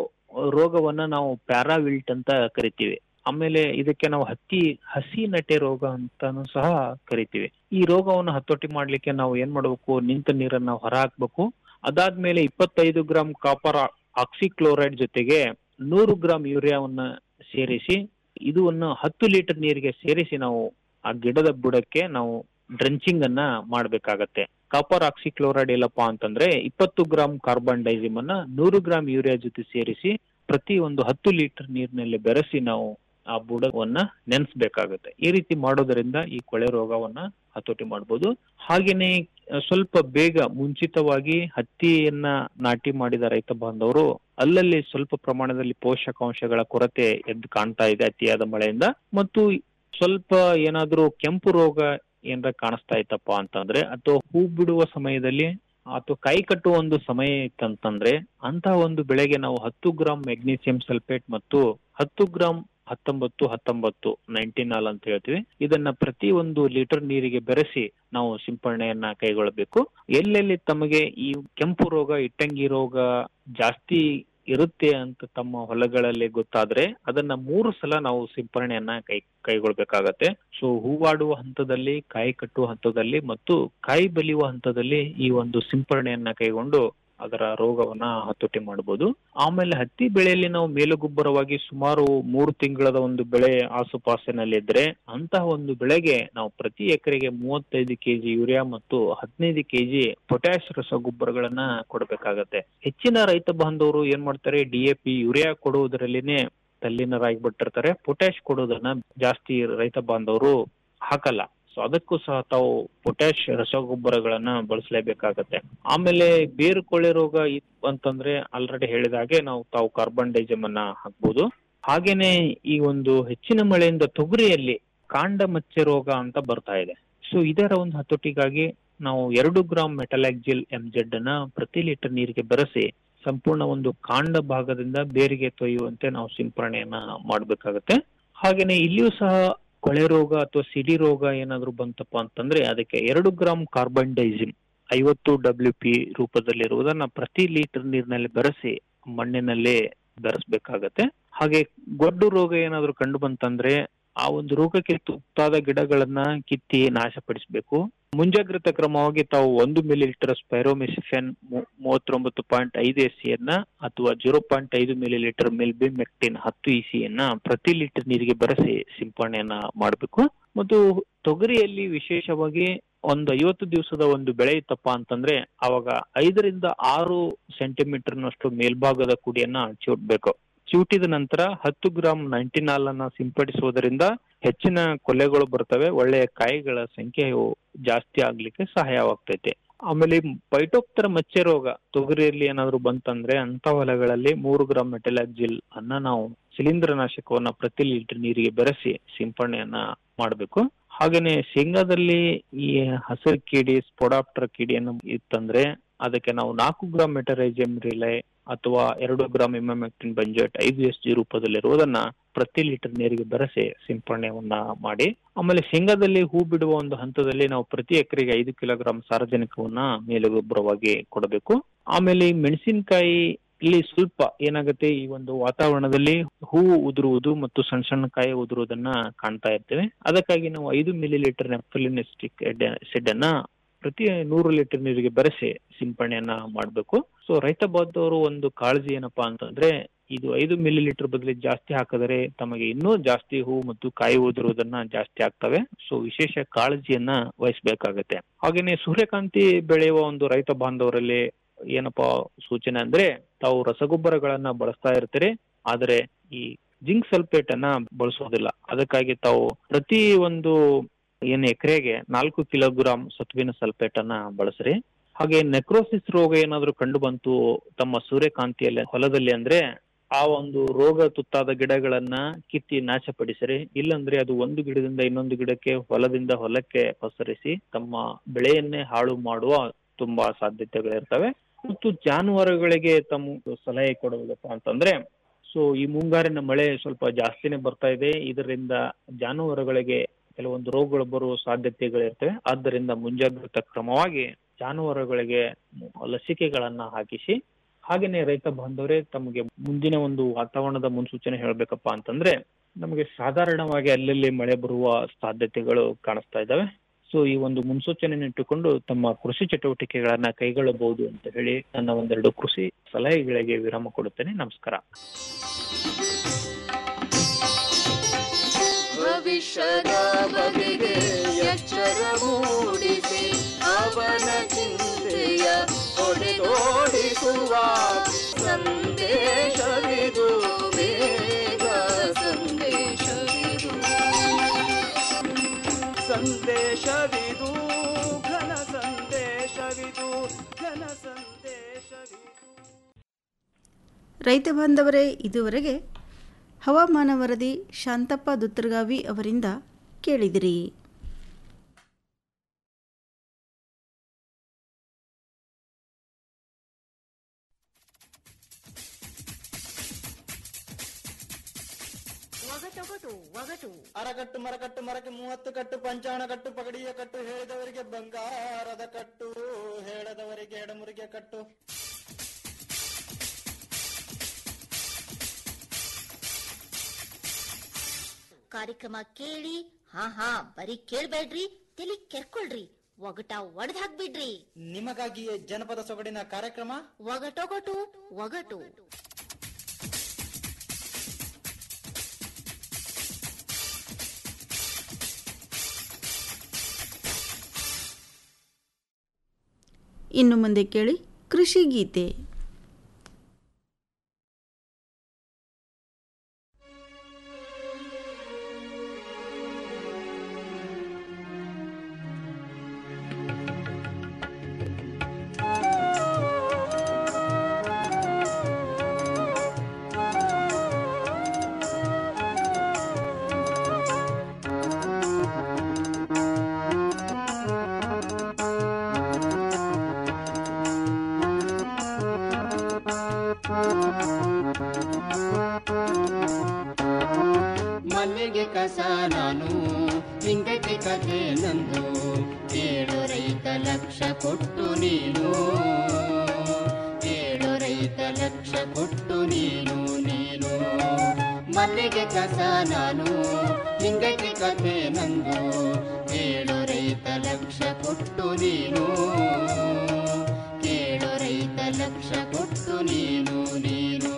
ರೋಗವನ್ನ ನಾವು ಪ್ಯಾರಾವಿಲ್ಟ್ ಅಂತ ಕರಿತೀವಿ ಆಮೇಲೆ ಇದಕ್ಕೆ ನಾವು ಹತ್ತಿ ಹಸಿ ನಟೆ ರೋಗ ಅಂತಾನು ಸಹ ಕರಿತೀವಿ ಈ ರೋಗವನ್ನು ಹತೋಟಿ ಮಾಡ್ಲಿಕ್ಕೆ ನಾವು ಏನ್ ಮಾಡ್ಬೇಕು ನಿಂತ ನೀರನ್ನ ಹೊರ ಹಾಕ್ಬೇಕು ಅದಾದ್ಮೇಲೆ ಇಪ್ಪತ್ತೈದು ಗ್ರಾಂ ಕಾಪರ್ ಆಕ್ಸಿಕ್ಲೋರೈಡ್ ಜೊತೆಗೆ ನೂರು ಗ್ರಾಂ ಯೂರಿಯಾವನ್ನ ಸೇರಿಸಿ ಇದನ್ನು ಹತ್ತು ಲೀಟರ್ ನೀರಿಗೆ ಸೇರಿಸಿ ನಾವು ಆ ಗಿಡದ ಬುಡಕ್ಕೆ ನಾವು ಡ್ರೆಂಚಿಂಗ್ ಅನ್ನ ಮಾಡ್ಬೇಕಾಗತ್ತೆ ಕಾಪರ್ ಆಕ್ಸಿಕ್ಲೋರೈಡ್ ಇಲ್ಲಪ್ಪ ಅಂತಂದ್ರೆ ಇಪ್ಪತ್ತು ಗ್ರಾಂ ಕಾರ್ಬನ್ ಡೈಸಿಮ್ ಅನ್ನ ನೂರು ಗ್ರಾಂ ಯೂರಿಯಾ ಜೊತೆ ಸೇರಿಸಿ ಪ್ರತಿ ಒಂದು ಹತ್ತು ಲೀಟರ್ ನೀರಿನಲ್ಲಿ ಬೆರೆಸಿ ನಾವು ಆ ಬುಡವನ್ನ ನೆನೆಸ್ಬೇಕಾಗುತ್ತೆ ಈ ರೀತಿ ಮಾಡೋದರಿಂದ ಈ ಕೊಳೆ ರೋಗವನ್ನ ಹತೋಟಿ ಮಾಡಬಹುದು ಹಾಗೇನೆ ಆ, ಸ್ವಲ್ಪ ಬೇಗ ಮುಂಚಿತವಾಗಿ ಹತ್ತಿಯನ್ನ ನಾಟಿ ಮಾಡಿದ ರೈತ ಬಾಂಧವರು ಅಲ್ಲಲ್ಲಿ ಸ್ವಲ್ಪ ಪ್ರಮಾಣದಲ್ಲಿ ಪೋಷಕಾಂಶಗಳ ಕೊರತೆ ಎದ್ದು ಕಾಣ್ತಾ ಇದೆ ಅತಿಯಾದ ಮಳೆಯಿಂದ ಮತ್ತು ಸ್ವಲ್ಪ ಏನಾದ್ರೂ ಕೆಂಪು ರೋಗ ಏನಾರ ಕಾಣಿಸ್ತಾ ಇತ್ತಪ್ಪ ಅಂತಂದ್ರೆ ಅಥವಾ ಹೂ ಬಿಡುವ ಸಮಯದಲ್ಲಿ ಅಥವಾ ಕೈ ಕಟ್ಟುವ ಒಂದು ಸಮಯ ಇತ್ತಂತಂದ್ರೆ ಅಂತಹ ಒಂದು ಬೆಳೆಗೆ ನಾವು ಹತ್ತು ಗ್ರಾಂ ಮೆಗ್ನೀಸಿಯಂ ಸಲ್ಫೇಟ್ ಮತ್ತು ಹತ್ತು ಗ್ರಾಂ ಹತ್ತೊಂಬತ್ತು ಹತ್ತೊಂಬತ್ತು ನೈಂಟಿನಾಲ್ ಅಂತ ಹೇಳ್ತೀವಿ ಇದನ್ನ ಪ್ರತಿ ಒಂದು ಲೀಟರ್ ನೀರಿಗೆ ಬೆರೆಸಿ ನಾವು ಸಿಂಪರಣೆಯನ್ನ ಕೈಗೊಳ್ಳಬೇಕು ಎಲ್ಲೆಲ್ಲಿ ತಮಗೆ ಈ ಕೆಂಪು ರೋಗ ಇಟ್ಟಂಗಿ ರೋಗ ಜಾಸ್ತಿ ಇರುತ್ತೆ ಅಂತ ತಮ್ಮ ಹೊಲಗಳಲ್ಲಿ ಗೊತ್ತಾದ್ರೆ ಅದನ್ನ ಮೂರು ಸಲ ನಾವು ಸಿಂಪರಣೆಯನ್ನ ಕೈ ಕೈಗೊಳ್ಬೇಕಾಗತ್ತೆ ಸೊ ಹೂವಾಡುವ ಹಂತದಲ್ಲಿ ಕಾಯಿ ಕಟ್ಟುವ ಹಂತದಲ್ಲಿ ಮತ್ತು ಕಾಯಿ ಬಲಿಯುವ ಹಂತದಲ್ಲಿ ಈ ಒಂದು ಸಿಂಪರಣೆಯನ್ನ ಕೈಗೊಂಡು ಅದರ ರೋಗವನ್ನ ಹತೋಟಿ ಮಾಡಬಹುದು ಆಮೇಲೆ ಹತ್ತಿ ಬೆಳೆಯಲ್ಲಿ ನಾವು ಮೇಲುಗೊಬ್ಬರವಾಗಿ ಸುಮಾರು ಮೂರು ತಿಂಗಳದ ಒಂದು ಬೆಳೆ ಆಸುಪಾಸಿನಲ್ಲಿದ್ರೆ ಅಂತಹ ಒಂದು ಬೆಳೆಗೆ ನಾವು ಪ್ರತಿ ಎಕರೆಗೆ ಮೂವತ್ತೈದು ಕೆಜಿ ಯೂರಿಯಾ ಮತ್ತು ಹದಿನೈದು ಕೆಜಿ ಪೊಟ್ಯಾಶ್ ರಸಗೊಬ್ಬರಗಳನ್ನ ಕೊಡಬೇಕಾಗತ್ತೆ ಹೆಚ್ಚಿನ ರೈತ ಬಾಂಧವರು ಏನ್ ಮಾಡ್ತಾರೆ ಡಿಎಪಿ ಯೂರಿಯಾ ಕೊಡುವುದರಲ್ಲಿನೇ ತಲ್ಲೀನರಾಗಿಬಿಟ್ಟಿರ್ತಾರೆ ಪೊಟ್ಯಾಶ್ ಕೊಡೋದನ್ನ ಜಾಸ್ತಿ ರೈತ ಬಾಂಧವರು ಹಾಕಲ್ಲ ಸೊ ಅದಕ್ಕೂ ಸಹ ತಾವು ಪೊಟ್ಯಾಶ್ ರಸಗೊಬ್ಬರಗಳನ್ನ ಬಳಸಲೇಬೇಕಾಗತ್ತೆ ಆಮೇಲೆ ಬೇರು ಕೊಳೆ ರೋಗ ಇತ್ತು ಅಂತಂದ್ರೆ ಆಲ್ರೆಡಿ ಹೇಳಿದ ಹಾಗೆ ನಾವು ತಾವು ಕಾರ್ಬನ್ ಡೈಜಮ್ ಅನ್ನ ಹಾಕ್ಬೋದು ಹಾಗೇನೆ ಈ ಒಂದು ಹೆಚ್ಚಿನ ಮಳೆಯಿಂದ ತೊಗರಿಯಲ್ಲಿ ಕಾಂಡ ಮಚ್ಚೆ ರೋಗ ಅಂತ ಬರ್ತಾ ಇದೆ ಸೊ ಇದರ ಒಂದು ಹತೋಟಿಗಾಗಿ ನಾವು ಎರಡು ಗ್ರಾಂ ಮೆಟಲಾಕ್ಜಿಲ್ ಎಂಜೆಡ್ ಅನ್ನ ಪ್ರತಿ ಲೀಟರ್ ನೀರಿಗೆ ಬೆರೆಸಿ ಸಂಪೂರ್ಣ ಒಂದು ಕಾಂಡ ಭಾಗದಿಂದ ಬೇರಿಗೆ ತೊಯ್ಯುವಂತೆ ನಾವು ಸಿಂಪರಣೆಯನ್ನ ಮಾಡಬೇಕಾಗತ್ತೆ ಹಾಗೇನೆ ಇಲ್ಲಿಯೂ ಸಹ ಕೊಳೆ ರೋಗ ಅಥವಾ ಸಿಡಿ ರೋಗ ಏನಾದ್ರು ಬಂತಪ್ಪ ಅಂತಂದ್ರೆ ಅದಕ್ಕೆ ಎರಡು ಗ್ರಾಂ ಕಾರ್ಬನ್ ಡೈಸಿಮ್ ಐವತ್ತು ಡಬ್ಲ್ಯೂ ಪಿ ರೂಪದಲ್ಲಿರುವುದನ್ನ ಪ್ರತಿ ಲೀಟರ್ ನೀರಿನಲ್ಲಿ ಬೆರೆಸಿ ಮಣ್ಣಿನಲ್ಲಿ ಬೆರೆಸ್ಬೇಕಾಗತ್ತೆ ಹಾಗೆ ಗೊಡ್ಡು ರೋಗ ಏನಾದ್ರು ಕಂಡು ಬಂತಂದ್ರೆ ಆ ಒಂದು ರೋಗಕ್ಕೆ ತುತ್ತಾದ ಗಿಡಗಳನ್ನ ಕಿತ್ತಿ ನಾಶಪಡಿಸಬೇಕು ಮುಂಜಾಗ್ರತಾ ಕ್ರಮವಾಗಿ ತಾವು ಒಂದು ಮಿಲಿ ಲೀಟರ್ ಸ್ಪೈರೋಮಿಸಿಫೆನ್ ಮೂವತ್ತೊಂಬತ್ತು ಪಾಯಿಂಟ್ ಐದು ಎಸ್ ಅನ್ನ ಅಥವಾ ಜೀರೋ ಪಾಯಿಂಟ್ ಐದು ಮಿಲಿ ಲೀಟರ್ ಮೆಕ್ಟಿನ್ ಹತ್ತು ಇ ಅನ್ನ ಪ್ರತಿ ಲೀಟರ್ ನೀರಿಗೆ ಬೆರೆಸಿ ಸಿಂಪರಣೆಯನ್ನ ಮಾಡಬೇಕು ಮತ್ತು ತೊಗರಿಯಲ್ಲಿ ವಿಶೇಷವಾಗಿ ಒಂದು ಐವತ್ತು ದಿವಸದ ಒಂದು ಬೆಳೆ ಇತ್ತಪ್ಪ ಅಂತಂದ್ರೆ ಅವಾಗ ಐದರಿಂದ ಆರು ಸೆಂಟಿಮೀಟರ್ನಷ್ಟು ಮೇಲ್ಭಾಗದ ಕುಡಿಯನ್ನ ಚಿವುಟ್ಬೇಕು ಚಿವುಟಿದ ನಂತರ ಹತ್ತು ಗ್ರಾಂ ನೈಂಟಿನಾಲ್ ಅನ್ನ ಸಿಂಪಡಿಸುವುದರಿಂದ ಹೆಚ್ಚಿನ ಕೊಲೆಗಳು ಬರ್ತವೆ ಒಳ್ಳೆಯ ಕಾಯಿಗಳ ಸಂಖ್ಯೆಯು ಜಾಸ್ತಿ ಆಗ್ಲಿಕ್ಕೆ ಸಹಾಯವಾಗ್ತೈತೆ ಆಮೇಲೆ ಪೈಟೋಪ್ತರ ಮಚ್ಚೆ ರೋಗ ತೊಗರಿಯಲ್ಲಿ ಏನಾದ್ರು ಬಂತಂದ್ರೆ ಅಂತ ಹೊಲಗಳಲ್ಲಿ ಮೂರು ಗ್ರಾಂ ಮೆಟಲಾಕ್ಜಿಲ್ ಅನ್ನ ನಾವು ಶಿಲೀಂಧ್ರನಾಶಕವನ್ನ ಪ್ರತಿ ಲೀಟರ್ ನೀರಿಗೆ ಬೆರೆಸಿ ಸಿಂಪರಣೆಯನ್ನ ಮಾಡಬೇಕು ಹಾಗೇನೆ ಶೇಂಗಾದಲ್ಲಿ ಈ ಹಸಿರು ಕೀಡಿ ಸ್ಪೊಡಾಪ್ಟರ್ ಕೀಡಿಯನ್ನು ಇತ್ತಂದ್ರೆ ಅದಕ್ಕೆ ನಾವು ನಾಲ್ಕು ಗ್ರಾಂ ಮೆಟರೈಜಿಯಂ ರಿಲೈ ಅಥವಾ ಎರಡು ಗ್ರಾಂ ಇಮ್ಯಾಮೆಕ್ಟಿನ್ ಬಂಜೆಟ್ ಐದು ಎಸ್ ಜಿ ರೂಪದಲ್ಲಿರುವುದನ್ನ ಪ್ರತಿ ಲೀಟರ್ ನೀರಿಗೆ ಬೆರೆಸಿ ಸಿಂಪರಣೆಯನ್ನ ಮಾಡಿ ಆಮೇಲೆ ಶೇಂಗಾದಲ್ಲಿ ಹೂ ಬಿಡುವ ಒಂದು ಹಂತದಲ್ಲಿ ನಾವು ಪ್ರತಿ ಎಕರೆಗೆ ಐದು ಕಿಲೋಗ್ರಾಂ ಸಾರಜನಕವನ್ನ ಮೇಲುಗೊಬ್ಬರವಾಗಿ ಕೊಡಬೇಕು ಆಮೇಲೆ ಈ ಮೆಣಸಿನಕಾಯಿ ಇಲ್ಲಿ ಸ್ವಲ್ಪ ಏನಾಗುತ್ತೆ ಈ ಒಂದು ವಾತಾವರಣದಲ್ಲಿ ಹೂವು ಉದುರುವುದು ಮತ್ತು ಸಣ್ಣ ಸಣ್ಣ ಕಾಯಿ ಉದುರುವುದನ್ನ ಕಾಣ್ತಾ ಇರ್ತೇವೆ ಅದಕ್ಕಾಗಿ ನಾವು ಐದು ಮಿಲಿ ಲೀಟರ್ ನೆಫಲಿನಿಸ್ಟಿಕ್ ಸೆಡ್ ಅನ್ನ ಪ್ರತಿ ನೂರು ಲೀಟರ್ ನೀರಿಗೆ ಬೆರೆಸಿ ಸಿಂಪರಣೆಯನ್ನ ಮಾಡಬೇಕು ಸೊ ರೈತ ಬಾಂಧವರು ಒಂದು ಕಾಳಜಿ ಏನಪ್ಪಾ ಅಂತಂದ್ರೆ ಇದು ಐದು ಮಿಲಿ ಲೀಟರ್ ಬದಲಿ ಜಾಸ್ತಿ ಹಾಕಿದರೆ ತಮಗೆ ಇನ್ನೂ ಜಾಸ್ತಿ ಹೂ ಮತ್ತು ಕಾಯಿ ಉದುರುವುದನ್ನ ಜಾಸ್ತಿ ಆಗ್ತವೆ ಸೊ ವಿಶೇಷ ಕಾಳಜಿಯನ್ನ ವಹಿಸಬೇಕಾಗತ್ತೆ ಹಾಗೇನೆ ಸೂರ್ಯಕಾಂತಿ ಬೆಳೆಯುವ ಒಂದು ರೈತ ಬಾಂಧವರಲ್ಲಿ ಏನಪ್ಪಾ ಸೂಚನೆ ಅಂದ್ರೆ ತಾವು ರಸಗೊಬ್ಬರಗಳನ್ನ ಬಳಸ್ತಾ ಇರ್ತೀರಿ ಆದರೆ ಈ ಜಿಂಕ್ ಸಲ್ಫೇಟ್ ಅನ್ನ ಬಳಸೋದಿಲ್ಲ ಅದಕ್ಕಾಗಿ ತಾವು ಪ್ರತಿ ಒಂದು ಏನ್ ಎಕರೆಗೆ ನಾಲ್ಕು ಕಿಲೋಗ್ರಾಂ ಸತುವಿನ ಸಲ್ಫೇಟ್ ಅನ್ನ ಬಳಸ್ರಿ ಹಾಗೆ ನೆಕ್ರೋಸಿಸ್ ರೋಗ ಏನಾದ್ರು ಕಂಡು ಬಂತು ತಮ್ಮ ಸೂರ್ಯಕಾಂತಿಯಲ್ಲಿ ಹೊಲದಲ್ಲಿ ಅಂದ್ರೆ ಆ ಒಂದು ರೋಗ ತುತ್ತಾದ ಗಿಡಗಳನ್ನ ಕಿತ್ತಿ ನಾಶಪಡಿಸಿರಿ ಇಲ್ಲಂದ್ರೆ ಅದು ಒಂದು ಗಿಡದಿಂದ ಇನ್ನೊಂದು ಗಿಡಕ್ಕೆ ಹೊಲದಿಂದ ಹೊಲಕ್ಕೆ ಪಸರಿಸಿ ತಮ್ಮ ಬೆಳೆಯನ್ನೇ ಹಾಳು ಮಾಡುವ ತುಂಬಾ ಸಾಧ್ಯತೆಗಳಿರ್ತವೆ ಮತ್ತು ಜಾನುವಾರುಗಳಿಗೆ ತಮ್ಮ ಸಲಹೆ ಕೊಡುವುದಪ್ಪ ಅಂತಂದ್ರೆ ಸೊ ಈ ಮುಂಗಾರಿನ ಮಳೆ ಸ್ವಲ್ಪ ಜಾಸ್ತಿನೇ ಬರ್ತಾ ಇದೆ ಇದರಿಂದ ಜಾನುವಾರುಗಳಿಗೆ ಕೆಲವೊಂದು ರೋಗಗಳು ಬರುವ ಸಾಧ್ಯತೆಗಳಿರ್ತವೆ ಆದ್ದರಿಂದ ಮುಂಜಾಗ್ರತಾ ಕ್ರಮವಾಗಿ ಜಾನುವಾರುಗಳಿಗೆ ಲಸಿಕೆಗಳನ್ನ ಹಾಕಿಸಿ ಹಾಗೇನೆ ರೈತ ಬಾಂಧವರೇ ತಮಗೆ ಮುಂದಿನ ಒಂದು ವಾತಾವರಣದ ಮುನ್ಸೂಚನೆ ಹೇಳ್ಬೇಕಪ್ಪ ಅಂತಂದ್ರೆ ನಮಗೆ ಸಾಧಾರಣವಾಗಿ ಅಲ್ಲಲ್ಲಿ ಮಳೆ ಬರುವ ಸಾಧ್ಯತೆಗಳು ಕಾಣಿಸ್ತಾ ಇದ್ದಾವೆ ಸೊ ಈ ಒಂದು ಮುನ್ಸೂಚನೆಯನ್ನು ಇಟ್ಟುಕೊಂಡು ತಮ್ಮ ಕೃಷಿ ಚಟುವಟಿಕೆಗಳನ್ನ ಕೈಗೊಳ್ಳಬಹುದು ಅಂತ ಹೇಳಿ ನನ್ನ ಒಂದೆರಡು ಕೃಷಿ ಸಲಹೆಗಳಿಗೆ ವಿರಾಮ ಕೊಡುತ್ತೇನೆ ನಮಸ್ಕಾರ ಭವಿಷ್ಯದ ಬಗೆಗೆ ಎಚ್ಚರ ಮೂಡಿಸಿ ಅವನ ಚಿಂತೆಯ ಹೊಡೆದೋಡಿಸುವ ಸಂದೇಶವಿದು ಬೇಗ ಸಂದೇಶವಿದು ಸಂದೇಶವಿದು ಘನ ಸಂದೇಶವಿದು ಘನ ಸಂದೇಶವಿದು ರೈತ ಬಾಂಧವರೇ ಇದುವರೆಗೆ ಹವಾಮಾನ ವರದಿ ಶಾಂತಪ್ಪ ದುತ್ತರ್ಗಾವಿ ಅವರಿಂದ ಕೇಳಿದಿರಿ ಒಗಟೊಗಟು ಒಗಟು ಅರಕಟ್ಟು ಮರಕಟ್ಟು ಮರಕ್ಕೆ ಮೂವತ್ತು ಕಟ್ಟು ಪಂಚಾಣ ಕಟ್ಟು ಪಗಡಿಯ ಕಟ್ಟು ಹೇಳಿದವರಿಗೆ ಬಂಗಾರದ ಕಟ್ಟು ಹೇಳದವರಿಗೆ ಎಡಮುರಿಗೆ ಕಟ್ಟು ಕಾರ್ಯಕ್ರಮ ಕೇಳಿ ಹಾ ಹಾ ಬರೀ ಕೇಳ್ಬೇಡ್ರಿ ತಲಿ ಕೆರ್ಕೊಳ್ರಿ ಒಗಟ ಒಡೆದ್ ಹಾಕ್ಬಿಡ್ರಿ ನಿಮಗಾಗಿಯೇ ಜನಪದ ಸೊಗಡಿನ ಕಾರ್ಯಕ್ರಮ ಒಗಟೊಗಟು ಒಗಟು ಇನ್ನು ಮುಂದೆ ಕೇಳಿ ಕೃಷಿ ಗೀತೆ ಮಲ್ಲಿಗೆ ಕಸ ನಾನು ಹಿಂಗಕ್ಕೆ ಕಥೆ ನಂದು ಏಳು ರೈತ ಲಕ್ಷ ಕೊಟ್ಟು ನೀನು ಏಳು ರೈತ ಲಕ್ಷ ಕೊಟ್ಟು ನೀನು ನೀನು ಮಲ್ಲಿಗೆ ಕಸ ನಾನು ಹಿಂಗಕ್ಕೆ ಕಥೆ ನಂದು ಏಳು ರೈತ ಲಕ್ಷ ಕೊಟ್ಟು ನೀನು ಏಳು ರೈತ ಲಕ್ಷ ಕೊಟ್ಟು ನೀನು ನೀನು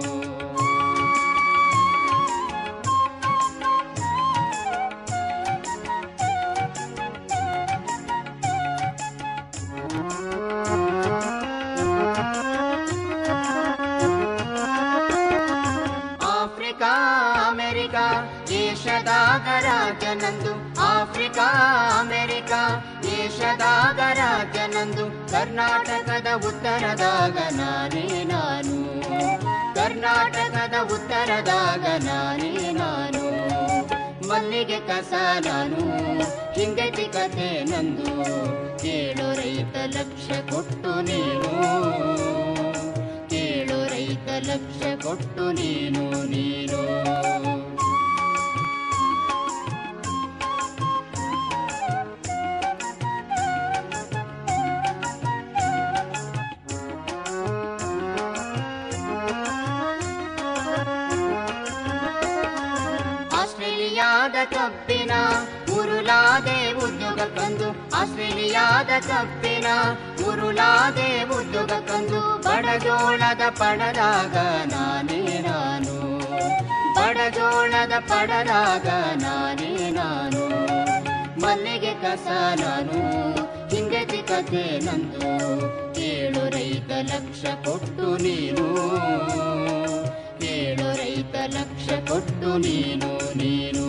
ಆಫ್ರಿಕಾ ಅಮೆರಿಕ ಏಷದಾಗ ರಾಜನಂದು ಆಫ್ರಿಕಾ ಅಮೆರಿಕ ಏಷದಾಗ ರಾಜನಂದು ಕರ್ನಾಟಕದ ಉತ್ತರದಾಗ ನಾನೇ ನಾನು ಕರ್ನಾಟಕದ ಉತ್ತರದಾಗ ನಾನೇ ನಾನು ಮಲ್ಲಿಗೆ ಕಸ ನಾನು ಹಿಂಗತಿ ಕಥೆ ನಂದು ಕೇಳು ರೈತ ಲಕ್ಷ ಕೊಟ್ಟು ನೀನು ಕೇಳು ರೈತ ಲಕ್ಷ ಕೊಟ್ಟು ನೀನು ನೀನು ಆಸ್ಟ್ರೇಲಿಯಾದ ಕಬ್ಬಿನ ಉರುಳಾದೆ ಉದ್ಯೋಗ ಕಂದು ಆಸ್ಟ್ರೇಲಿಯಾದ ಕಬ್ಬಿನ ಉರುಳಾದೆ ಉದ್ಯೋಗ ಕಂದು ಬಡಜೋಳದ ಪಡದಾಗ ನಾನೇ ನಾನು ಬಡಜೋಳದ ಪಡದಾಗ ನಾನೇ ನಾನು ಮಲ್ಲಿಗೆ ಕಸ ನಾನು ಹಿಂಗತಿ ಕಥೆ ನಂದು ಕೇಳು ರೈತ ಲಕ್ಷ ಕೊಟ್ಟು ನೀನು ಕೇಳು ರೈತ ಲಕ್ಷ ಕೊಟ್ಟು ನೀನು ನೀನು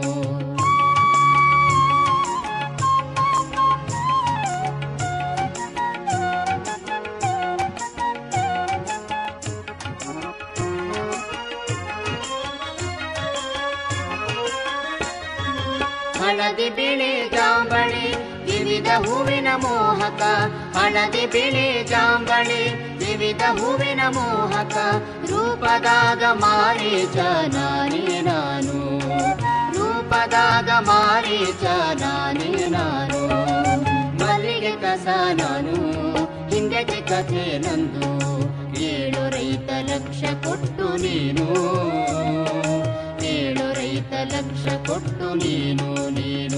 ಹಳದಿ ಬಿಳಿ ಜಾಂಬಳಿ ವಿವಿಧ ಹೂವಿನ ಮೋಹಕ ಹಳದಿ ಬಿಳಿ ಜಾಂಬಳಿ ವಿವಿಧ ಹೂವಿನ ಮೋಹಕ ರೂಪದಾಗ ಮಾರೀಚ ನಾನೇ ನಾನು ರೂಪದಾಗ ಮಾರೀಚ ನಾನೇ ನಾನು ಮಲ್ಲಿಗೆ ಕಸ ನಾನು ಹಿಂದಕ್ಕೆ ಕಥೆ ನಂದು ಏಳು ರೈತ ಲಕ್ಷ ಕೊಟ್ಟು ನೀನು ಏಳು ರೈತ ಲಕ್ಷ ಕೊಟ್ಟು ನೀನು ನೀನು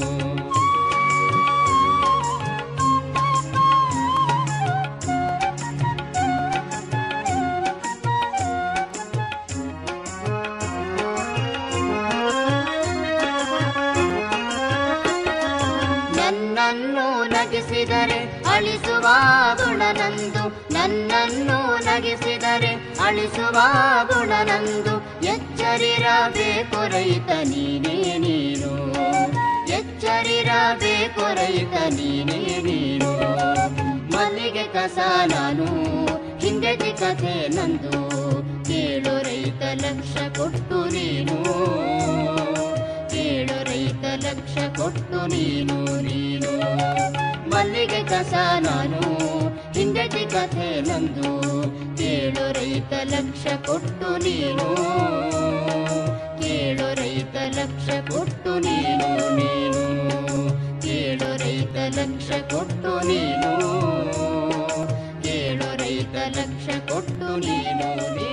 ನನ್ನನ್ನು ನಗಿಸಿದರೆ ಅಳಿಸುವ ಗುಣನಂದು ನನ್ನನ್ನು ನಗಿಸಿದರೆ ಅಳಿಸುವ ಗುಣನಂದು ಎಚ್ಚರಿರಬೇಕು ರೈತ ನೀನೇ ನೀನು ಎಚ್ಚರಿ ಕಾಯಬೇಕು ರೈತ ನೀನೇ ನೀನು ಮಲ್ಲಿಗೆ ಕಸ ನಾನು ಹಿಂದೆತಿ ಕಥೆ ನಂದು ಕೇಳು ರೈತ ಲಕ್ಷ ಕೊಟ್ಟು ನೀನು ಕೇಳು ರೈತ ಲಕ್ಷ ಕೊಟ್ಟು ನೀನು ನೀನು ಮಲ್ಲಿಗೆ ಕಸ ನಾನು ಹಿಂದೆತಿ ಕಥೆ ನಂದು ಕೇಳು ರೈತ ಲಕ್ಷ ಕೊಟ್ಟು ನೀನು ಕೇಳು ರೈತ ಲಕ್ಷ ಕೊಟ್ಟು ನೀನು ನೀನು ಕೇಳು ರೈತ ಲಕ್ಷ ಕೊಟ್ಟು ನೀನು ಕೇಳು ರೈತ ಲಕ್ಷ ಕೊಟ್ಟು ನೀನು ನೀನು